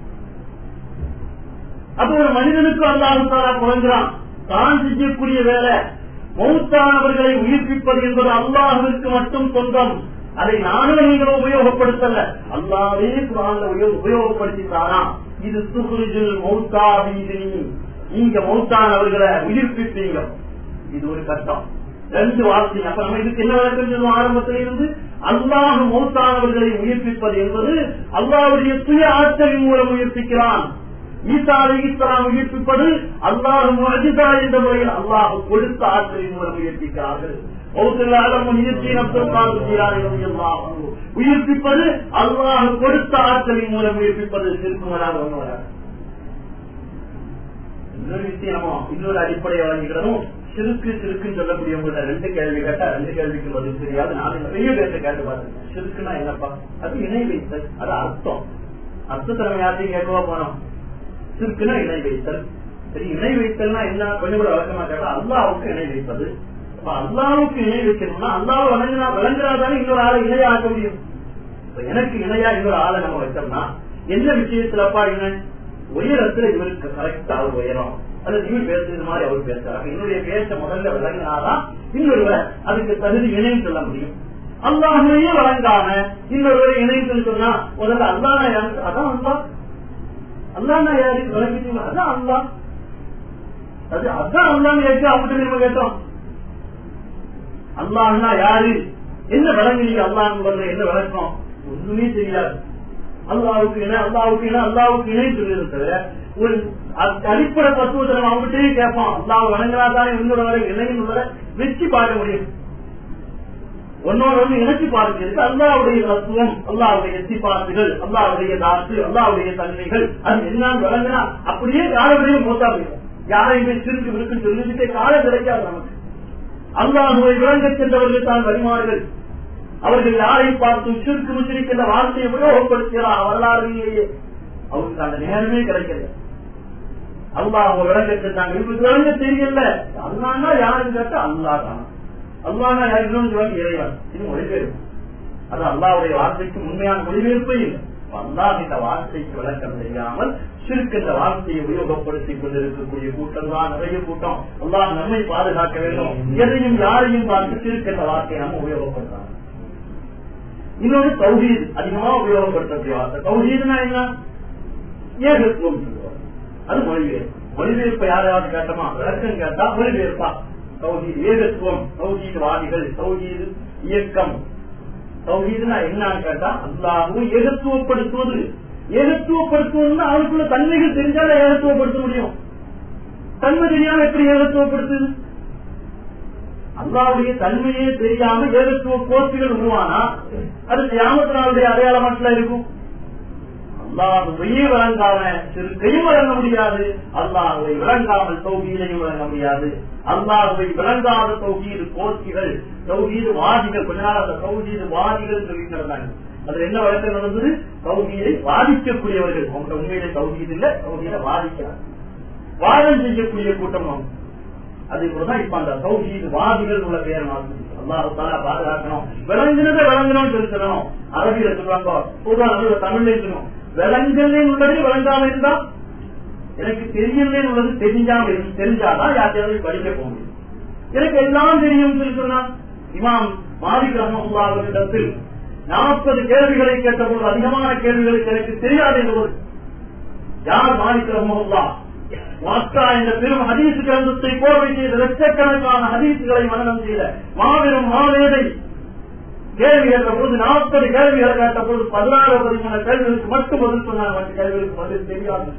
அப்ப ஒரு மனிதனுக்கு அல்லாஹாலா குறைஞ்சான் தான் செய்யக்கூடிய வேலை மௌத்தானவர்களை உயிர்ப்பிப்பது என்பது அல்லாஹுவிற்கு மட்டும் சொந்தம் அதை நானும் நீங்கள் உபயோகப்படுத்தல அல்லாவே குரான்ல உபயோ- உபயோகப்படுத்திட்டாரா இது சுகுரிஜில் மௌத்தா வீதினி நீங்க மௌத்தானவர்களை உயிர்ப்பிப்பீங்க இது ஒரு கட்டம் ரெண்டு வார்த்தை அப்ப நம்ம இதுக்கு என்ன விளக்கம் சொல்லுவோம் ஆரம்பத்தில் இருந்து அல்லாஹ் மௌத்தானவர்களை உயிர்ப்பிப்பது என்பது அல்லாவுடைய சுய ஆற்றலின் மூலம் உயிர்ப்பிக்கிறான் ஈசா அலி இஸ்லாம் உயிர்ப்பிப்பது அல்லாஹ் முஜிதா என்ற முறையில் அல்லாஹ் கொடுத்த ஆற்றலின் மூலம் உயிர்ப்பிக்கிறார்கள் உயிர்ப்பிப்பது அல்லாஹ் கொடுத்த ஆற்றலின் மூலம் உயிர்ப்பிப்பது திருக்குமராக ஒன்று வராது இன்னொரு விஷயமோ இன்னொரு அடிப்படையை வழங்குகிறதும் சிறுக்கு சிறுக்குன்னு சொல்லக்கூடியவங்க ரெண்டு கேள்வி கேட்டா ரெண்டு கேள்விக்கு பதில் தெரியாது நான் நிறைய பேர்த்த கேட்டு பாருங்க சிறுக்குன்னா என்னப்பா அது இணை வைத்தல் அது அர்த்தம் அர்த்தத்தை நம்ம யார்த்தையும் கேட்கவா போனோம் சிறுக்குன்னா இணை வைத்தல் சரி இணை வைத்தல்னா என்ன கொஞ்சம் கூட வழக்கமா கேட்டா அல்லாவுக்கு இணை வைப்பது அப்ப அல்லாவுக்கு இணை வைக்கணும்னா அல்லாவை வழங்கினா விளங்குறாதானே இன்னொரு ஆளை இணையா ஆக்க முடியும் இப்ப எனக்கு இணையா இன்னொரு ஆளை நம்ம வச்சோம்னா என்ன விஷயத்துலப்பா இணை உயரத்துல இவருக்கு கரெக்டா அவர் உயரம் அல்லது இவர் பேசுறது மாதிரி அவர் பேசுறாரு என்னுடைய பேச முதல்ல விளங்கினாதான் இன்னொருவர் அதுக்கு தகுதி இணைன்னு சொல்ல முடியும் அல்லாஹையே வழங்காம இன்னொருவரை இணைன்னு சொன்னா முதல்ல அல்லாஹ் யாரு அதான் அல்லா அல்லாஹ் யாரு விளங்கிட்டீங்களா அதான் அல்லா அது அதான் அல்லான்னு கேட்டு அவங்ககிட்ட நம்ம கேட்டோம் அல்லாஹ்னா யாரு என்ன விளங்குறீங்க அல்லாஹ் என்ன விளக்கம் ஒண்ணுமே தெரியாது அல்லாவுக்கு இணை அல்லாவுக்கு இணை அல்லாவுக்கு இணை சொல்லியது தவிர ஒரு அ- அடிப்படை தத்துவத்தை நம்ம அவங்ககிட்டயே கேட்போம் அல்லாஹ் வணங்குறாதான் இன்னொரு வரை இணைன்னு வரை வெற்றி பார்க்க முடியும் ஒன்னோட வந்து இணைச்சு பார்க்கிறது அல்லாவுடைய தத்துவம் அல்லாவுடைய சிபாசுகள் அல்லாவுடைய தாத்து அல்லாவுடைய தன்மைகள் அது என்னன்னு வழங்கினா அப்படியே யாரையும் மூத்தா போயிடும் யாரையுமே சிறுக்கு இருக்குன்னு சொல்லிட்டு காலம் கிடைக்காது நமக்கு அல்லாஹுவை விளங்க சென்றவர்கள் தான் வழிமாறுகள் அவர்கள் யாரை பார்த்து சிறுக்கு முச்சிரிக்கு என்ற வார்த்தையை உபயோகப்படுத்துகிறார் வரலாறுலேயே அவருக்கு அந்த நேரமே கிடைக்கல அல்லாஹ் அவங்க விளங்க சென்றாங்க இவருக்கு விளங்க தெரியல அல்லான்னா யாருன்னு கேட்டா அல்லா தான் அல்லானா யாருன்னு சொல்லுவாங்க இறைவன் இது மொழிபெயர்ப்பு அது அல்லாவுடைய வார்த்தைக்கு உண்மையான மொழிபெயர்ப்பே இல்லை அல்லாஹ் இந்த வார்த்தைக்கு விளக்கம் தெரியாமல் சிறுக்கு இந்த வார்த்தையை உபயோகப்படுத்திக் கொண்டிருக்கக்கூடிய கூட்டம் தான் நிறைய கூட்டம் அல்லாஹ் நம்மை பாதுகாக்க வேண்டும் எதையும் யாரையும் பார்த்து சிறுக்கு இந்த வார்த்தையை நம்ம உபயோகப்படுத்தலாம் இன்னொரு தௌஹீத் அதிகமா உபயோகப்படுத்தக்கூடிய வார்த்தை தௌஹீத்னா என்ன ஏகத்துவம் சொல்லுவாங்க அது மொழிபெயர்ப்பு மொழிபெயர்ப்பை யாராவது கேட்டோமா விளக்கம் கேட்டா மொழிபெயர்ப்பா தௌஹீத் ஏகத்துவம் தௌஹீத் வாதிகள் தௌஹீத் இயக்கம் தௌஹீத்னா என்னன்னு கேட்டா அல்லாஹும் ஏகத்துவப்படுத்துவது ஏகத்துவப்படுத்தணும்னா அவனுக்குள்ள தன்மைகள் தெரிஞ்சாலும் ஏகத்துவப்படுத்த முடியும் தன்மை தெரியாம எப்படி ஏகத்துவப்படுத்துது அல்லாவுடைய தன்மையே தெரியாம ஏகத்துவ கோஷ்டிகள் உருவானா அது தியாமத்தினாளுடைய அடையாளமாட்டில் இருக்கும் அல்லாஹுவையே வழங்காம சிறுக்கையும் வழங்க முடியாது அல்லாஹுவை விளங்காமல் தௌகீதையும் வழங்க முடியாது அல்லாஹுவை விளங்காத தௌகீது கோஷ்டிகள் தௌகீது வாதிகள் கொஞ்ச நாள் அந்த தௌகீது வாதிகள் சொல்லிட்டு நடந்தாங்க அதுல என்ன வழக்கம் நடந்தது தௌகீதை வாதிக்கக்கூடியவர்கள் உங்க உண்மையிலே தௌகீது இல்ல தௌகீதை வாதிக்கிறார் வாதம் செய்யக்கூடிய கூட்டம் அவங்க அதே போலதான் இப்ப அந்த தௌஹீது வாதிகள் உள்ள பேர் மாற்றி அல்லாஹ் தாலா பாதுகாக்கணும் விளங்குனதை விளங்கணும்னு தெரிஞ்சிடணும் அரபியில சொல்றாங்க பொதுவாக தமிழ்ல இருக்கணும் விளங்கலே உள்ளது விளங்காம இருந்தா எனக்கு தெரியலே உள்ளது தெரிஞ்சாம இருந்து தெரிஞ்சாதான் யார்த்தையாவது படிக்க போக முடியும் எனக்கு எல்லாம் தெரியும் சொல்லி சொன்னா இமாம் மாலிக் ரஹமுல்லாவிடத்தில் நாற்பது கேள்விகளை கேட்டபோது அதிகமான கேள்விகளுக்கு எனக்கு தெரியாது என்பது யார் மாலிக் ரஹமுல்லா மாற்றா என்ற பெரும் ஹதீசு கிரந்தத்தை கோவை செய்த லட்சக்கணக்கான ஹதீசுகளை மனநம் செய்த மாபெரும் மாவேதை கேள்வி கேட்ட போது நாற்பது கேள்விகளை கேட்ட போது பதினாறு பதிமூணு கேள்விகளுக்கு மட்டும் பதில் சொன்னாங்க மற்ற கேள்விகளுக்கு பதில் தெரியாது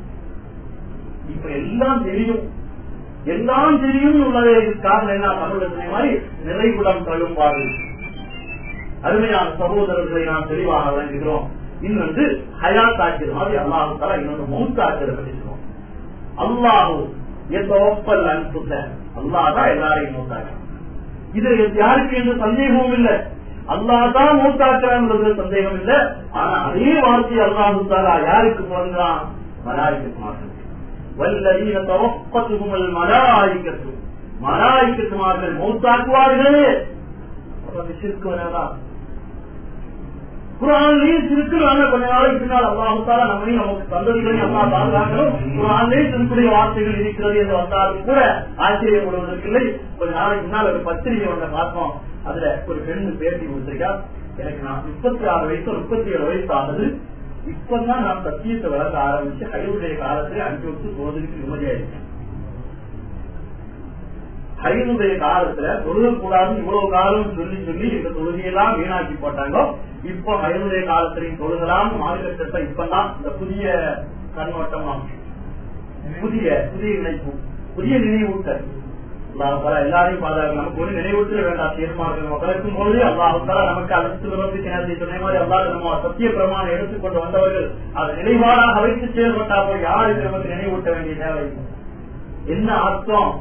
இப்ப எல்லாம் தெரியும் எல்லாம் தெரியும் உள்ளதே காரணம் என்ன தமிழகத்தினை மாதிரி நிறைகுடம் தழும்பாடு அருமையான சகோதரர்களை நாம் தெளிவாக வழங்குகிறோம் இன்னொன்று ஹயாத் ஆக்கிற மாதிரி அல்லாஹு தலா இன்னொன்று மூத்த ஆக்கிற படிக்கிறோம் அல்லாஹு எந்த ஒப்பல் அனுப்புத்த அல்லாதான் எல்லாரையும் மூத்தாக்க இது யாருக்கு எந்த சந்தேகமும் இல்லை அல்லாதான் மூத்தாக்கிறான் சந்தேகம் இல்லை ஆனா அதே வார்த்தை அல்லாஹு தாலா யாருக்கு பிறந்தான் மலாய்க்கு மாற்றம் வல்லதீன தவப்பத்துகுமல் மலாய்க்கத்து மலாய்க்கத்துமார்கள் மூத்தாக்குவார்களே சிறுக்கு வரதான் குரான்லயே சிறுக்குறாங்க கொஞ்ச நாளைக்கு பின்னால் அல்லாஹால நம்மையும் நமக்கு சந்ததிகளையும் அல்லா பாதுகாக்கணும் குரான்லயே சிறுக்குடைய வார்த்தைகள் இருக்கிறது என்று வந்தாலும் கூட ஆச்சரியப்படுவதற்கில்லை கொஞ்ச நாளைக்கு முன்னால் ஒரு பத்திரிகை ஒன்றை பார்த்தோம் அதுல ஒரு பெண்ணு பேட்டி கொடுத்திருக்கா எனக்கு நான் முப்பத்தி ஆறு வயசு முப்பத்தி ஏழு வயசு ஆகுது இப்பதான் நான் சத்தியத்தை வளர்க்க ஆரம்பிச்சு ஹைவுடைய காலத்துல அஞ்சு வருஷம் சோதனைக்கு நிம்மதியாயிருக்கேன் ஹைனுடைய காலத்துல தொழுகக்கூடாது இவ்வளவு காலம் சொல்லி சொல்லி இந்த தொழுகையெல்லாம் வீணாக்கி போட்டாங்க இப்போ ஹைனுடைய காலத்திலையும் தொழுகலாம் மாநில சட்டம் இப்பதான் இந்த புதிய கண்ணோட்டம் புதிய புதிய இணைப்பு புதிய நினைவூட்டல் எல்லாரையும் பாதுகாக்க நமக்கு ஒரு நினைவூட்டல் வேண்டாம் தீர்மானம் நம்ம கலக்கும் போது அல்லாஹால நமக்கு அழைத்து வந்து சொன்ன மாதிரி அல்லாத நம்ம சத்திய பிரமாணம் எடுத்துக்கொண்டு வந்தவர்கள் அதை நினைவாடாக வைத்து செயல்பட்டா போய் யாருக்கு நமக்கு நினைவூட்ட வேண்டிய தேவை என்ன அர்த்தம்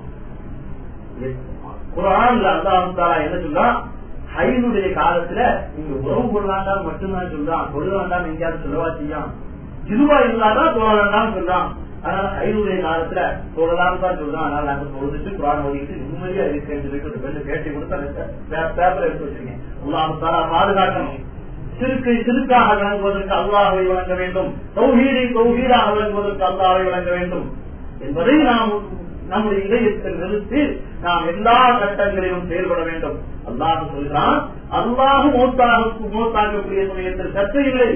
குரான்ல அல்லாஹாலா என்ன சொல்றான் ஹைனுடைய காலத்துல நீங்க உறவு கொள்ளலாண்டாம் மட்டும்தான் சொல்றான் கொள்ள வேண்டாம் எங்கேயாவது சொல்லவா செய்யான் இதுவா இல்லாதான் தொழ வேண்டாம் சொல்றான் அதனால ஹைனுடைய காலத்துல தொழலாம் தான் சொல்றான் அதனால நாங்க தொழுதுட்டு குரான் ஓடிட்டு நிம்மதியா இருக்கேன்னு சொல்லிட்டு ரெண்டு பேட்டி கொடுத்து பேப்பர் எடுத்து வச்சிருக்கேன் அல்லாஹாலா பாதுகாக்கணும் சிறுக்கை சிறுக்காக விளங்குவதற்கு அல்லாஹை வழங்க வேண்டும் சௌஹீரை சௌஹீராக விளங்குவதற்கு அல்லாஹை வழங்க வேண்டும் என்பதை நாம் நம்முடைய இதயத்தில் நிறுத்தி நாம் எல்லா கட்டங்களிலும் செயல்பட வேண்டும் அல்லாஹ் சொல்கிறான் அல்லாஹ் மூத்தாக மூத்தாக்கக்கூடிய சமயத்தில் சர்ச்சை இல்லை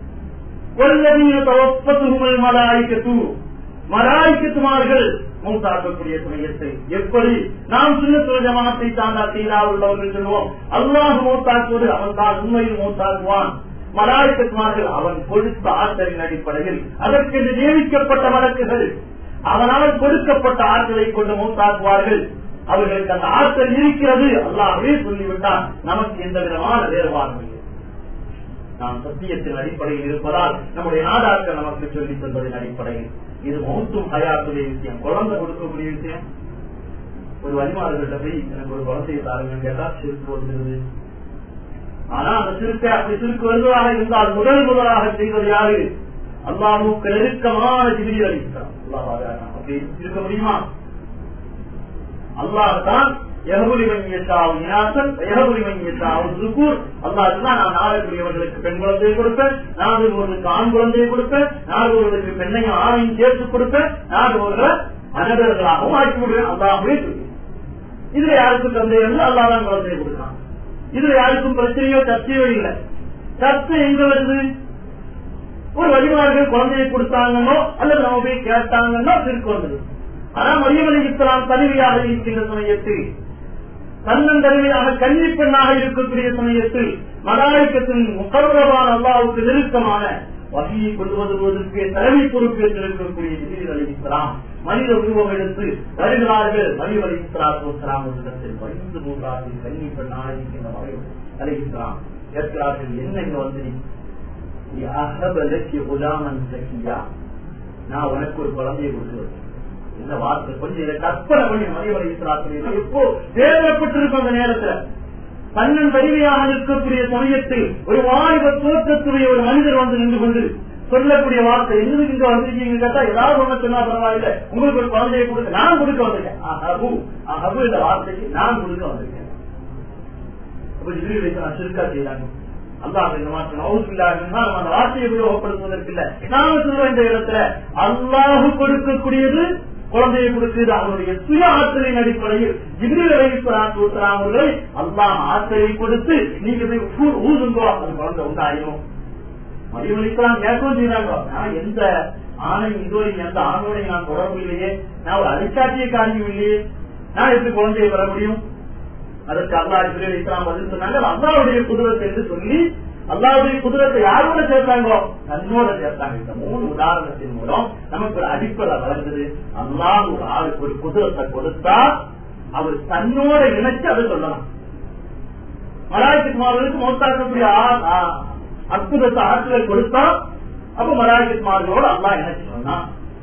தவப்பத்துகள் மலாய்க்கத்து மலாய்க்கத்துமார்கள் மூத்தாக்கக்கூடிய சமயத்தை எப்படி நாம் சின்ன சில ஜமாத்தை தாண்டா தீரா உள்ளவர்கள் சொல்லுவோம் அல்லாஹ் மூத்தாக்குவது அவன் தான் உண்மையில் மூத்தாக்குவான் மலாய்க்கத்துமார்கள் அவன் கொடுத்த ஆற்றலின் அடிப்படையில் அதற்கு நியமிக்கப்பட்ட வழக்குகள் அவனால் கொடுக்கப்பட்ட ஆற்றலை கொண்டு மூத்தாக்குவார்கள் அவர்களுக்கு அந்த ஆற்றல் இருக்கிறது அல்லாமே சொல்லிவிட்டால் நமக்கு எந்த விதமான வேறுபாடும் இல்லை நாம் சத்தியத்தின் அடிப்படையில் இருப்பதால் நம்முடைய நாடாக்கள் நமக்கு சொல்லி தந்ததின் அடிப்படையில் இது மௌத்தும் ஹயாத்துடைய விஷயம் குழந்தை கொடுக்கக்கூடிய விஷயம் ஒரு வழிமாறுகிட்ட போய் எனக்கு ஒரு குழந்தையை தாருங்கன்னு கேட்டா சிறுக்கு வருகிறது ஆனா அந்த சிறுக்கை அப்படி சிறுக்கு வருவதாக இருந்தால் முதல் முதலாக செய்வது யாரு அல்லாஹுக்கு நெருக்கமான ஜிபிரி அளிக்கிறான் அப்படி இருக்க முடியுமா அல்லாஹான் நான் நாடக்கூடியவர்களுக்கு பெண் குழந்தையை கொடுப்பேன் நாடுபவர்களுக்கு ஆண் குழந்தையை கொடுப்பேன் நாடுபவர்களுக்கு பெண்ணையும் ஆணையும் சேர்த்து கொடுப்பேன் நாடுபவர்களை அனதர்களாகவும் ஆக்கி விடுவேன் அல்லாஹே சொல்லி இதுல யாருக்கும் சந்தேகம் அல்லாதான் குழந்தையை கொடுக்கலாம் இதுல யாருக்கும் பிரச்சனையோ சர்ச்சையோ இல்லை சர்ச்சை எங்க வருது ஒரு வழிமார்கள் குழந்தையை கொடுத்தாங்கன்னோ அல்லது நம்ம போய் கேட்டாங்கன்னோ திருக்கு வந்தது ஆனா மரியமலை இஸ்லாம் தனிமையாக இருக்கின்ற சமயத்தில் தன்னன் தனிமையாக கன்னி பெண்ணாக இருக்கக்கூடிய சமயத்தில் மலாய்க்கத்தின் முகர்வமான அல்லாவுக்கு நெருக்கமான வகையை கொண்டு வருவதற்கு தலைமை பொறுப்பேற்று இருக்கக்கூடிய ஜிபிரில் அலிஸ்லாம் மனித உருவம் எடுத்து வருகிறார்கள் மனித அலிஸ்லாம் இடத்தில் வயது மூன்றாவது கல்வி பெண் ஆரம்பிக்கின்ற மகள் அலிஸ்லாம் கேட்கிறார்கள் என்ன இங்க வந்து நீ அகபலக்கிய குலாமன் சக்கியா நான் உனக்கு ஒரு குழந்தையை கொடுத்து இந்த வார்த்தை கொஞ்சம் இதை கற்பனை பண்ணி மனித அலிஸ்லாத்திலே எப்போ தேவைப்பட்டிருக்கும் அந்த நேரத்துல தன்னன் வலிமையாக இருக்கக்கூடிய சமயத்தில் ஒரு வாலிப தோற்றத்துடைய ஒரு மனிதர் வந்து நின்று கொண்டு சொல்லக்கூடிய வார்த்தை எங்களுக்கு இங்க வந்திருக்கீங்க கேட்டா ஏதாவது ஒண்ணு சொன்னா பரவாயில்ல உங்களுக்கு ஒரு குழந்தையை கொடுக்க நான் கொடுக்க வந்திருக்கேன் அஹபு அஹபு இந்த வார்த்தைக்கு நான் கொடுக்க வந்திருக்கேன் அப்ப ஜிபிரி வைத்து நான் சிறுக்கா செய்யறாங்க அல்லாஹ் இந்த மாற்றம் அந்த வார்த்தையை உபயோகப்படுத்துவதற்கு இல்ல நாம சொல்ற இந்த இடத்துல அல்லாஹு கொடுக்கக்கூடியது குழந்தையை கொடுத்தது அவருடைய சுய ஆற்றலின் அடிப்படையில் ஜிபிரில் அலைஹிஸ்ஸலாத்து அவர்களை அல்லாஹ் ஆற்றலை கொடுத்து நீங்க போய் ஊதுங்கோ அந்த குழந்தை உண்டாயிரும் மரியம் அலிஸ்லாம் கேட்கவும் செய்யறாங்க நான் எந்த ஆணை இதுவரை எந்த ஆணோட நான் தொடர்பு இல்லையே நான் ஒரு அரிசாட்சிய காரியம் இல்லையே நான் எப்படி குழந்தையை வர முடியும் அதற்கு அல்லா ஜிபிரில் இஸ்லாம் பதில் சொன்னாங்க அல்லாவுடைய குதிரத்தை என்று சொல்லி அல்லாவுடைய குதிரத்தை யாரோட சேர்த்தாங்களோ தன்னோட சேர்த்தாங்க இந்த மூணு உதாரணத்தின் மூலம் நமக்கு ஒரு அடிப்படை வளர்ந்தது அல்லாஹ் ஒரு ஆளுக்கு ஒரு குதிரத்தை கொடுத்தா அவர் தன்னோட இணைச்சு அதை சொல்லலாம் மலாய்க்கு மார்களுக்கு மௌத்தாக்கக்கூடிய அற்புதத்தை ஆற்றலை கொடுத்தா அப்ப மலாய்க்கு மார்களோடு அல்லா இணைச்சு சொன்னான்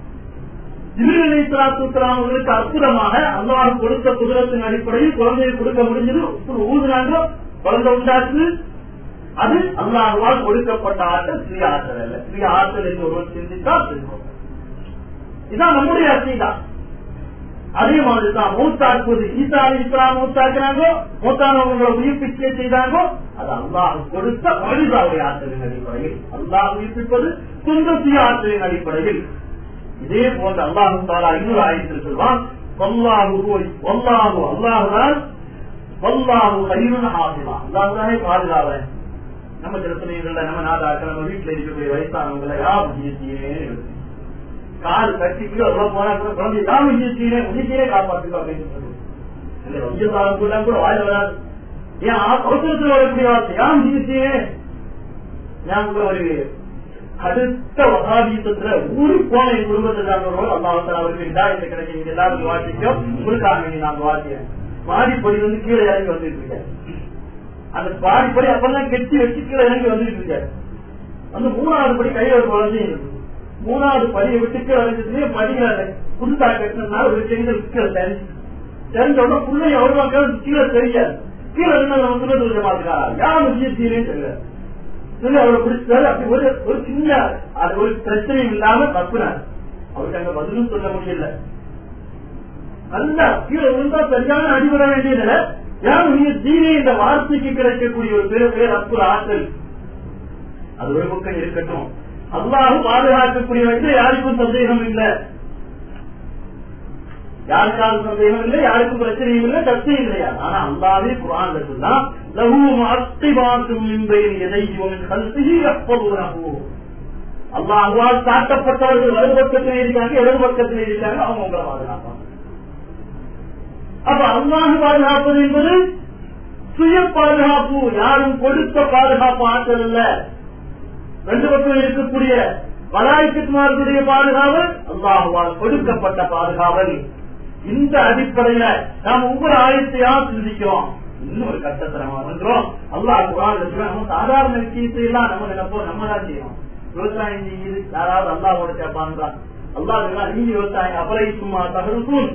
அவர்களுக்கு அற்புதமாக அல்லாஹ் கொடுத்த குதிரத்தின் அடிப்படையில் குழந்தையை கொடுக்க முடிஞ்சது ஊதுனாங்க குழந்தை உண்டாச்சு அது அல்லாஹால் கொடுக்கப்பட்ட ஆற்றல் சுய ஆற்றல் அல்ல சுய ஆற்றல் என்று ஒருவர் சிந்தித்தால் சிந்திக்கும் இதுதான் நம்முடைய அசைதா அதே மாதிரிதான் மூத்தாக்குவது ஈசா இஸ்லாம் மூத்தாக்குறாங்கோ மூத்தானவங்களை உயிர்ப்பிக்க செய்தாங்கோ அது அல்லாஹ் கொடுத்த மனிதாவுடைய ஆற்றலின் அடிப்படையில் அல்லாஹ் உயிர்ப்பிப்பது சொந்த சுய ஆற்றலின் அடிப்படையில் இதே போன்ற அல்லாஹு தாலா இன்னொரு ஆயத்தில் சொல்வான் வல்லாஹு வல்லாஹு அல்லாஹுதான் வல்லாஹு கயிறுன ஆசிமா அல்லாஹுதானே பாதுகாவன் நம்ம சில சமயங்கள்ல நம்ம நாடாக்கள் நம்ம வீட்டுல இருக்கக்கூடிய வயசானவங்களை யா முயற்சியே கால் கட்டிக்கு அவ்வளவு போனா கூட குழந்தை யா முயற்சியே முயற்சியே காப்பாற்றுக்கோ அப்படின்னு சொல்லி வயசானம் கூட கூட வாழ வராது ஏன் அவசரத்தில் வரக்கூடிய வார்த்தை யா முயற்சியே நான் கூட ஒரு அடுத்த வகாபீசத்துல ஊருக்கு போன என் குடும்பத்தில் அல்லாஹால அவருக்கு இதாயத்தை கிடைக்கும் எல்லாருக்கும் வாசிக்கும் உங்களுக்காக வேண்டி நாங்க வாசிக்கிறேன் மாடிப்படி வந்து கீழே இறங்கி வந்துட்டு இருக்கேன் அந்த பாடிப்படி அப்பதான் கெட்டி வச்சு கீழே இறங்கி வந்துட்டு இருக்காரு அந்த மூணாவது படி கையில ஒரு குழந்தையும் இருக்கு மூணாவது படியை விட்டு கீழே இறங்கிட்டு படியில புதுசா கட்டினால ஒரு செங்கல் கீழே தெரிஞ்சு தெரிஞ்ச உடனே பிள்ளைய வருவாங்க கீழே தெரியாது கீழே இருந்து வந்து சொல்ல மாட்டேங்கிறா யார் முக்கியத்தீரேன்னு தெரியாது சொல்லி அவரை பிடிச்சாரு அப்படி ஒரு ஒரு சின்ன அது ஒரு பிரச்சனையும் இல்லாம தப்புனார் அவருக்கு அங்க பதிலும் சொல்ல முடியல நல்லா கீழே விழுந்தா சரியான அடிபட வேண்டியதுல யார் நீங்க தீனே இந்த வார்த்தைக்கு கிடைக்கக்கூடிய ஒரு பெரிய பேர் அற்புத ஆற்றல் அது ஒரு பக்கம் இருக்கட்டும் அல்லாஹ் பாதுகாக்கக்கூடிய வயசுல யாருக்கும் சந்தேகம் இல்லை யாருக்காவது சந்தேகம் இல்லை யாருக்கும் பிரச்சனையும் இல்லை கஷ்டம் இல்லையா ஆனா அல்லாவே குரான் சொன்னா லகு அத்தை பார்க்கும் என்பதில் எதை இவன் கல்வி எப்போது அல்லாஹுவால் காட்டப்பட்டவர்கள் வலது பக்கத்தில் இருக்காங்க இடது பக்கத்தில் இருக்காங்க அவங்க உங்களை பாதுகாப்பாங்க அப்ப அல்லாஹ் பாதுகாப்பது என்பது சுய பாதுகாப்பு யாரும் கொடுத்த பாதுகாப்பு ஆற்றல் அல்ல ரெண்டு பக்கம் இருக்கக்கூடிய மலாய்க்குமார்களுடைய பாதுகாவல் அல்லாஹுவால் கொடுக்கப்பட்ட பாதுகாவல் இந்த அடிப்படையில நாம் ஒவ்வொரு ஆயத்தையா சிந்திக்கிறோம் இன்னும் ஒரு கட்டத்தை நம்ம வந்துறோம் அல்லாஹ் குரான் நம்ம சாதாரண விஷயத்தை எல்லாம் நம்ம நினைப்போம் நம்ம தான் செய்யணும் விவசாயம் செய்யுது யாராவது அல்லாவோட கேட்பான்றான் அல்லாஹ் நீங்க விவசாயம் அபரை சும்மா தகருக்கும்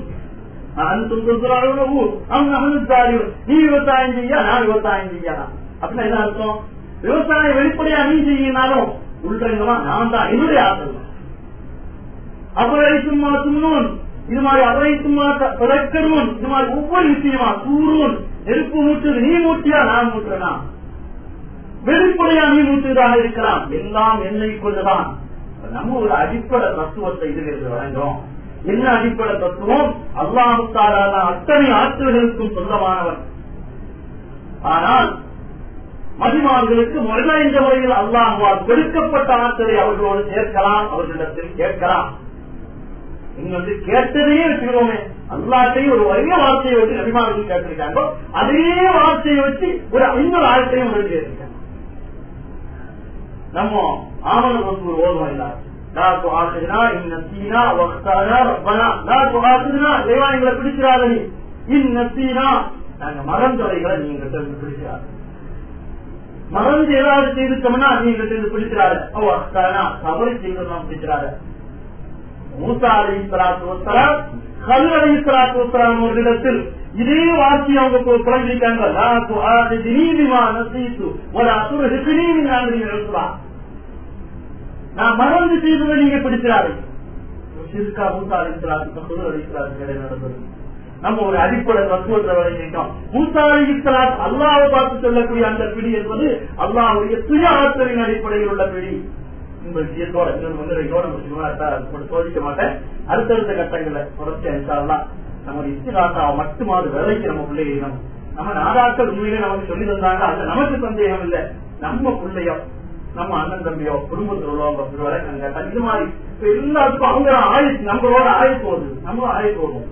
நீ விவசாயம் செய்ய நான் விவசாயம் செய்யலாம் அப்படின்னா என்ன அர்த்தம் விவசாயம் வெளிப்படையா நீ செய்யினாலும் உள்றங்கமா நான் தான் என்னுடைய ஆசை அபரை சும்மா சும்னூன் இது மாதிரி அபரை சும்மா பிறக்கணும் இது மாதிரி ஒவ்வொரு விஷயமா சூரூன் நெருப்பு மூட்டுது நீ மூட்டியா நான் மூட்டுறனா வெளிப்படையா நீ மூட்டுவதாக இருக்கலாம் எல்லாம் என்னை கொண்டுதான் நம்ம ஒரு அடிப்படை தத்துவத்தை இதிலிருந்து வழங்குறோம் என்ன அடிப்படை தத்துவம் அல்லாஹுத்தாலான அத்தனை ஆற்றல்களுக்கும் சொந்தமானவர் ஆனால் மதிமார்களுக்கு முறைந்த முறையில் அல்லாஹுவால் கொடுக்கப்பட்ட ஆற்றலை அவர்களோடு சேர்க்கலாம் அவர்களிடத்தில் கேட்கலாம் நீங்க வந்து கேட்டதையே வச்சுக்கிறோமே அல்லாட்டையும் ஒரு வரிய வார்த்தையை வச்சு நபிமார்கள் கேட்டிருக்காங்க அதே வார்த்தையை வச்சு ஒரு இன்னொரு ஆழ்த்தையும் வந்து கேட்டிருக்காங்க நம்ம ஆமன ரசூல் ஓதுவோம் இல்ல லா துஆகிதுனா இன் நசீனா வக்தானா ரப்பனா லா துஆகிதுனா தேவா எங்களை பிடிச்சிராத நீ இன் நசீனா நாங்க மறந்தவைகளை நீங்க பிடிச்சிராத மறந்து ஏதாவது செய்துட்டோம்னா நீங்க இருந்து பிடிக்கிறாரு ஓ அஸ்தானா தவறு செய்தோம் பிடிக்கிறாரு மூசா அலி சலாத்து வசலாம் கல் அலி சலாத்து வசலாம் ஒரு இடத்தில் இதே வாசி அவங்க குழந்தைக்காங்க ஒரு அசுர எழுதுறான் நான் மறந்து செய்ததை நீங்க பிடிக்கிறாரு சிறுக்கா மூசா அலி சலாத்து கல் அலி சலாத்து நடந்தது நம்ம ஒரு அடிப்படை தத்துவத்தை விளையிட்டோம் மூசா அலி சலாத் அல்லாவை பார்த்து சொல்லக்கூடிய அந்த பிடி என்பது அல்லாவுடைய சுய ஆற்றலின் அடிப்படையில் உள்ள பிடி இந்த விஷயத்தோட இன்னொரு சோதிக்க மாட்டேன் அடுத்தடுத்த கட்டங்கள்ல தொடர்ச்சி அனுப்பிச்சாலாம் நம்ம இஸ்திராத்தாவை மட்டுமாவது விலைக்கு நம்ம பிள்ளையிடணும் நம்ம நாடாக்கள் உண்மையிலே நமக்கு சொல்லி தந்தாங்க அது நமக்கு சந்தேகம் இல்லை நம்ம பிள்ளையோ நம்ம அண்ணன் தம்பியோ குடும்பத்தில் உள்ளவங்க வரைக்கும் இது மாதிரி எல்லாத்துக்கும் அவங்க ஆயுள் நம்மளோட ஆயுள் போகுது நம்மளும் ஆயுள் போகும்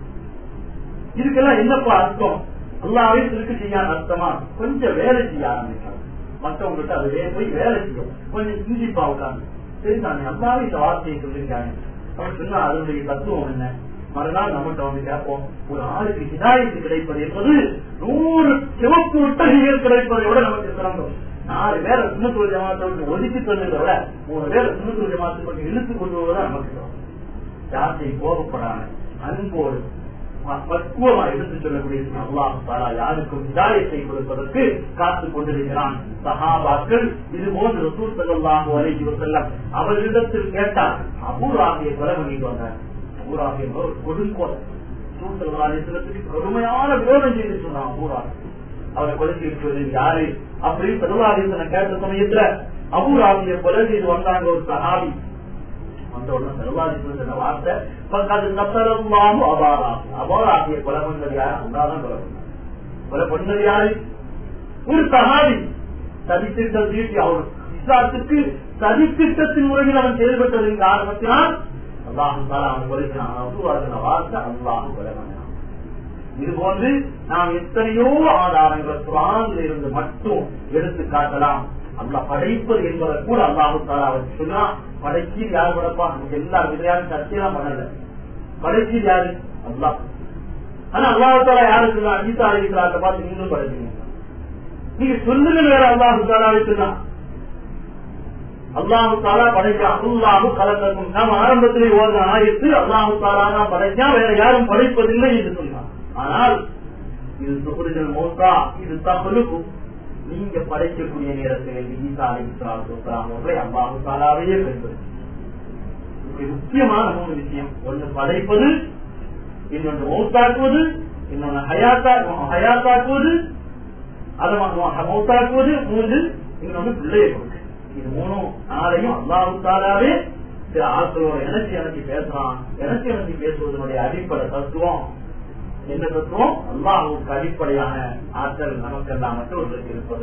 இதுக்கெல்லாம் என்னப்பா அர்த்தம் எல்லாவே திருக்கு செய்யாத அர்த்தமா கொஞ்சம் வேலை செய்ய ஆரம்பிக்கலாம் மற்றவங்ககிட்ட அது போய் வேலை செய்யும் கொஞ்சம் சிந்திப்பா உட்காந்து சரி நான் நல்லாவே இந்த வார்த்தையை சொல்லியிருக்காங்க அவன் சொன்னா அதனுடைய தத்துவம் என்ன மறுநாள் நம்மகிட்ட வந்து கேட்போம் ஒரு ஆளுக்கு ஹிதாயத்து கிடைப்பது என்பது நூறு சிவப்பு ஒட்டகைகள் கிடைப்பதை விட நமக்கு சிறந்தோம் நாலு பேரை சுண்ணத்தூர் ஜமாத்தை ஒதுக்கி தந்ததை விட மூணு பேரை சுண்ணத்தூர் ஜமாத்தை பற்றி இழுத்து கொண்டு வருவதா நமக்கு யார்த்தையும் கோபப்படாம அன்போடு பக்குவமா எடுத்து சொல்லக்கூடிய அல்லாஹ் தாலா யாருக்கும் ஹிதாயத்தை கொடுப்பதற்கு காத்துக் கொண்டிருக்கிறான் சஹாபாக்கள் இது போன்று ரசூல் சல்லாஹூ அலைஹி வஸல்லம் அவர்களிடத்தில் கேட்டார் அபூராகிய கொலை பண்ணிட்டு வந்தார் அபூராகிய கொடுங்கோல் ரசூல் சல்லா அலிஸ்லத்துக்கு கடுமையான விரோதம் செய்து சொன்னான் அபூராக அவரை கொலை செய்வது யாரு அப்படின்னு சல்லாஹீசனை கேட்ட சமயத்துல அபூராகிய கொலை செய்து வந்தாங்க ஒரு சஹாபி வந்த உடனே செல்வாதிக்கு சொன்ன வார்த்தை அது நசரல்லாமு அபாரா அபாராகிய கொலை பண்ணது யாரு அந்தாதான் கொலை பண்ணார் கொலை பண்ணது யாரு ஒரு சகாதி சதித்திட்டம் தீட்டி அவர் இஸ்லாத்துக்கு சதித்திட்டத்தின் முறையில் அவன் செயல்பட்டதின் காரணத்தினால் அல்லாஹு தாலா அவன் கொலைக்கிறான் அபூராகின வார்த்தை அல்லாஹு கொலை பண்ணான் இது போன்று நாம் எத்தனையோ ஆதாரங்கள் குரானில் இருந்து மட்டும் எடுத்து காட்டலாம் அல்ல படைப்பது என்பதை கூட அல்லாஹு தாலா அவர் சொன்னா படைச்சி யார் படைப்பா நமக்கு எல்லா விதையாரும் சர்ச்சையெல்லாம் பண்ணல படைச்சி யாரு அல்லா ஆனா அல்லாஹு தாலா யாரு சொன்னா அஜிதா அலிஸ்லாத்தை பார்த்து நீங்களும் படைச்சீங்க நீங்க சொல்லுங்க வேற அல்லாஹு தாலா சொன்னா அல்லாஹு தாலா படைச்சா அல்லாஹு கலந்தக்கும் நாம் ஆரம்பத்திலே ஓதுன ஆயத்து அல்லாஹு தாலா தான் படைச்சா வேற யாரும் படைப்பதில்லை என்று சொன்னான் ஆனால் இது சுகுரிஜல் மோசா இது தகுலுக்கும் நீங்க படைக்கக்கூடிய நேரத்தில் ஈசா அலிஸ்லாத்தை அல்லாஹு தாலாவையே பெறுவது முக்கியமான மூணு விஷயம் ஒன்று படைப்பது இன்னொன்று மௌத்தாக்குவது இன்னொன்று ஹயாத்தா ஹயாத்தாக்குவது அதை மௌத்தாக்குவது மூன்று இன்னொன்று பிள்ளையை கொடுக்க இது மூணும் நாளையும் அல்லாஹு தாலாவே சில ஆட்களோட இணைச்சி இணைச்சி பேசுறான் இணைச்சி இணைச்சி பேசுவதனுடைய அடிப்படை தத்துவம் என்ன தத்துவம் அல்லாஹுக்கு அடிப்படையான ஆற்றல் நமக்கெல்லாம் மற்றவர்களுக்கு இருப்பது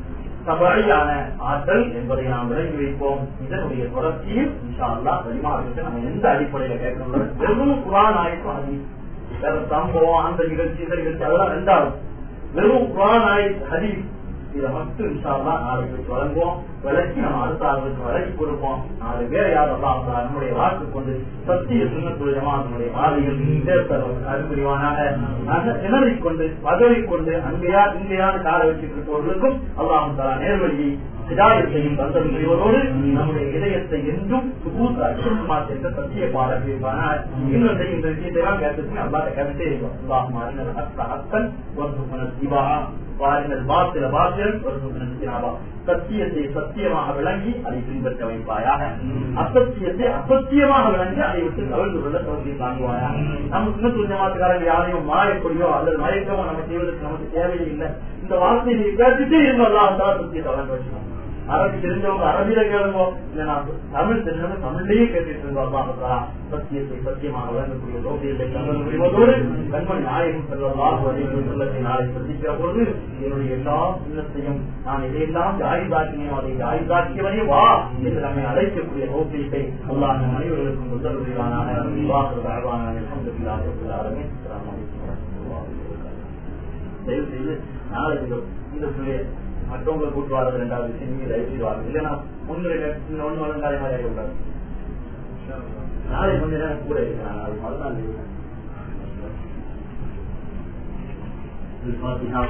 சபையான ஆற்றல் என்பதை நாம் விளங்கி வைப்போம் இதனுடைய தொடர்ச்சியில் இன்ஷா அல்லா வெளிமாறுகிட்ட நம்ம எந்த அடிப்படையில கேட்கணும் வெறும் குரான் ஆயிரம் அது வேற சம்பவம் அந்த நிகழ்ச்சி இந்த நிகழ்ச்சி அதெல்லாம் ரெண்டாவது வெறும் குரான் ஆயிரம் ஹதீஸ் இதை மட்டும் இன்ஷால்லா நாளைக்கு வழங்குவோம் விளக்கி நம்ம அடுத்த ஆளுக்கு விலக்கி கொடுப்போம் நாலு பேர் யாரெல்லாம் நம்முடைய வாக்கு கொண்டு சத்திய சுண்ணத்துடையமா நம்முடைய வாதிகள் அறிவுரிவானாக திணறிக் கொண்டு பதவி கொண்டு அங்கேயா இங்கேயான கால வச்சுட்டு இருப்பவர்களுக்கும் அல்லாஹ் தலா நேர்வழியை சிதாயத்தையும் தந்தம் செய்வதோடு நம்முடைய இதயத்தை என்றும் சுபூத்தா சென்ற சத்திய பாடல்கள் இன்னொன்று இந்த விஷயத்தை எல்லாம் கேட்டுக்கு அல்லாத கேட்டுட்டே இருக்கும் அல்லாஹ் மாறினர் ஹத்தன் ஒரு சிவா பாருங்கள் பாத்திர பாத்திரம் ஒரு சத்தியத்தை சத்தியமாக விளங்கி அதை பின்பற்ற வைப்பாயாக அசத்தியத்தை அசத்தியமாக விளங்கி அதை விட்டு கவிழ்ந்து கொள்ள தோல்வி தாங்குவாயாக நம்ம சின்ன துஞ்சமாத்துக்காரங்க யாரையும் மாயக்கூடியோ அல்லது மயக்கமோ நம்ம செய்வதற்கு நமக்கு தேவையே இல்லை இந்த வார்த்தையை நீங்க கேட்டுட்டே இருந்தோம் எல்லாம் சத்தியத்தை வழங்க வச்சுக்கோங்க அரபி தெரிஞ்சவங்க அரபியில கேளுங்க இல்ல நான் தமிழ் தெரிஞ்சவங்க தமிழ்லயே கேட்டுட்டு இருந்தோம் சத்தியத்தை சத்தியமாக வழங்கக்கூடிய லோகியத்தை கண்கள் புரிவதோடு கண்மணி நாயகம் செல்வதாக சொல்லத்தை நாளை சந்திக்கிற பொழுது என்னுடைய எல்லா சின்னத்தையும் நான் இதையெல்லாம் ஜாயுதாக்கினேன் அதை ஜாயுதாக்கியவனே வா என்று நம்மை அழைக்கக்கூடிய லோகியத்தை எல்லா மனிதர்களுக்கும் முதல் புரிவானான தயவு செய்து நாளைக்கு இந்த பிள்ளைய மற்றவங்களை கூட்டு வாழ்றது ரெண்டாவது விஷயம் நீங்க தயவு செய்து வாழ்றது இல்லைன்னா முன்னுரை ஒண்ணு வளர்ந்தாலே மாதிரி ஆகிவிடாது நாளை கொஞ்ச நேரம் கூட இருக்கிறாங்க அது மறுநாள் இருக்கிறேன் الفاتحة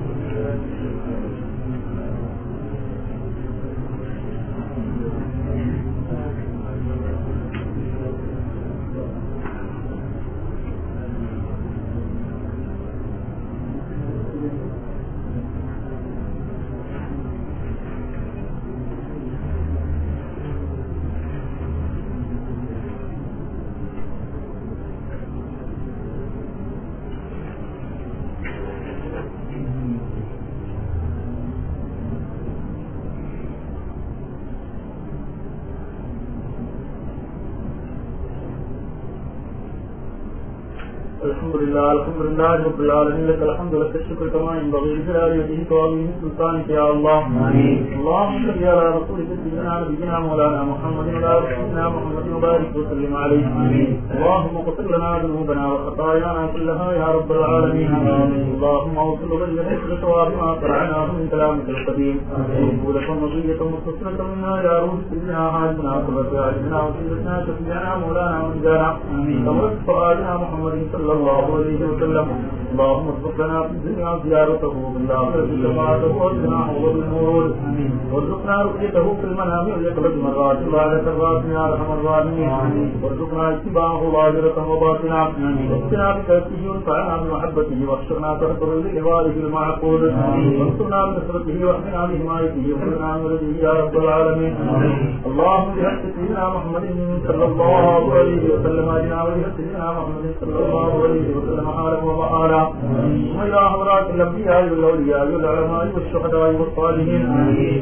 الحمد لله الحمد لله رب العالمين لك الحمد لك الشكر كما ينبغي لجلال وجهك وعظيم سلطانك يا الله آمين. اللهم صل على رسولك سيدنا نبينا مولانا محمد وعلى آل سيدنا محمد وبارك وسلم عليه آمين. اللهم اغفر لنا ذنوبنا وخطايانا كلها يا رب العالمين آمين. اللهم اوصل بين ذكر ثواب ما قرعناه من كلامك القديم مقبولة مضية مستثنة منا يا روح سيدنا حاجنا قرة اعيننا وسيدنا شفيعنا مولانا ونجانا آمين. تمرت فؤادنا محمد صلى الله عليه وسلم اللهم ارزق لنا في الدنيا زيارته وفي الآخرة شفاعته وارزقنا حوض الورود آمين. وارزقنا رؤيته في المنام واليقظة مرات بعد كرات يا ارحم الراحمين آمين. وارزقنا اتباعه ظاهرة وباطنا آمين. واسقنا بكرته وانفعنا بمحبته واحشرنا تحت ظل عباده المعقول آمين. وانصرنا بنصرته واحمنا بحمايته وخذنا من ولده يا رب العالمين آمين. اللهم بحق سيدنا محمد صلى الله عليه وسلم اجنا وبحق سيدنا محمد صلى الله عليه وسلم حاله ومآلا ثم الى حضرات الانبياء والاولياء والعلماء والشهداء والصالحين آمين.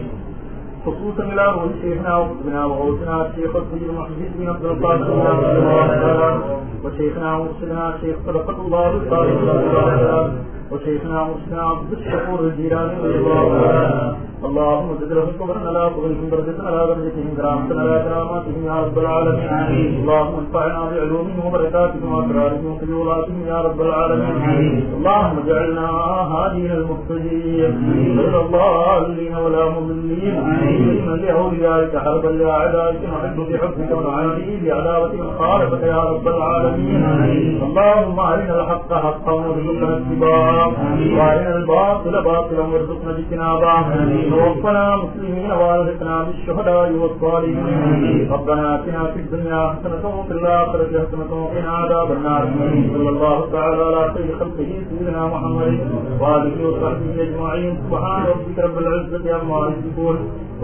خصوصا الى روح شيخنا وقطبنا وغوثنا الشيخ السيد محمد بن عبد القادر بن عبد الله تعالى وشيخنا ومرشدنا الشيخ صدقة الله الصالح الله وشيخنا ومرشدنا عبد الشكور الجيراني رضي الله تعالى اللهم زد لهم صبرا على صبرهم درجة على درجتهم كرامة على كراماتهم يا رب العالمين اللهم انفعنا بعلومهم وبركاتهم واسرارهم وفيولاتهم يا رب العالمين اللهم اجعلنا هادين المهتدين غير الضالين ولا مضلين من لاوليائك حربا لاعدائك نحب بحبك ونعادي بعداوتك وخالفك يا رب العالمين اللهم ارنا الحق حقا وارزقنا اتباعه وارنا الباطل باطلا وارزقنا اجتنابه توفنا مسلمين والحقنا بالشهداء والصالحين ربنا اتنا في الدنيا حسنه وفي الاخره حسنه وقنا عذاب النار صلى الله تعالى على خير خلقه سيدنا محمد واله وصحبه اجمعين سبحان ربك رب العزه عما يصفون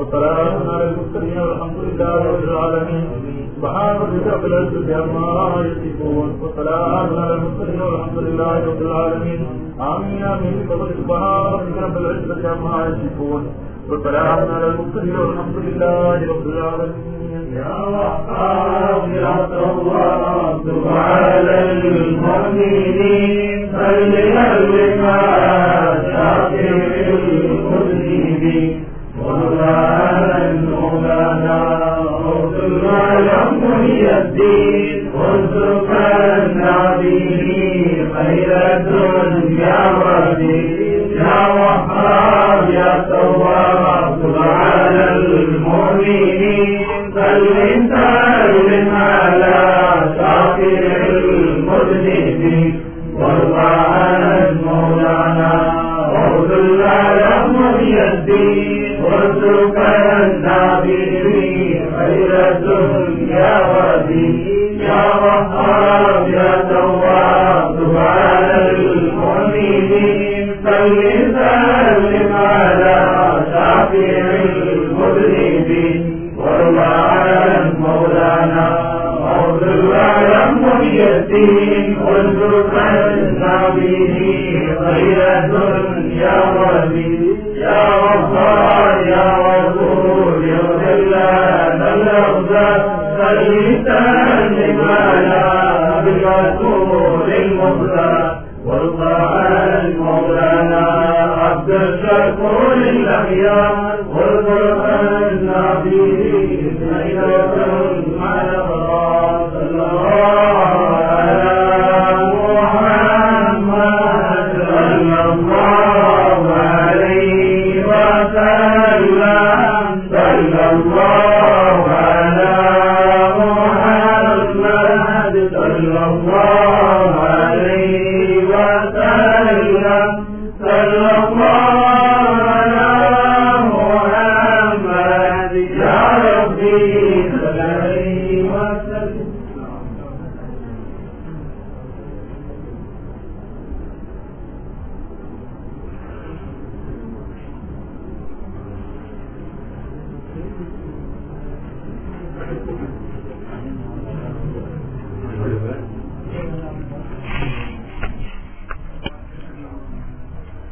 وسلام على المرسلين والحمد لله رب العالمين سبحان ربك رب العزه عما يصفون وسلام على المرسلين والحمد لله رب العالمين امين امين بفضل سبحان ربك رب العزه عما يصفون وسلام على المرسلين والحمد لله رب العالمين يا وهاب يا تواب على المؤمنين صل وسلم على شافع المذنبين وعلى مولانا وصل على الدين وارزقنا به خير الدنيا والدين يا وهاب يا تواب على المؤمنين سلم سلم على شافع المذنبين وارضى عن مولانا وارض على الدين وارزقنا به خير الدنيا والدين يا وهاب يا تواب على المؤمنين سلم سلم على شافع المذنبين وارضى عن مولانا واغفر على الدين وارزقنا به خير الدنيا والدين يا غفار يا غفور يا ذلال الاغزال سلم على بالرسول المختار وارضى عن مولانا عبد الشكور الاخيار وارزقنا به خيرة مع الابرار صلى الله على محمد صلى الله عليه وسلم صلى الله عليه وسلم صلى الله على محمد يا ربي صل عليه وسلم Thank you.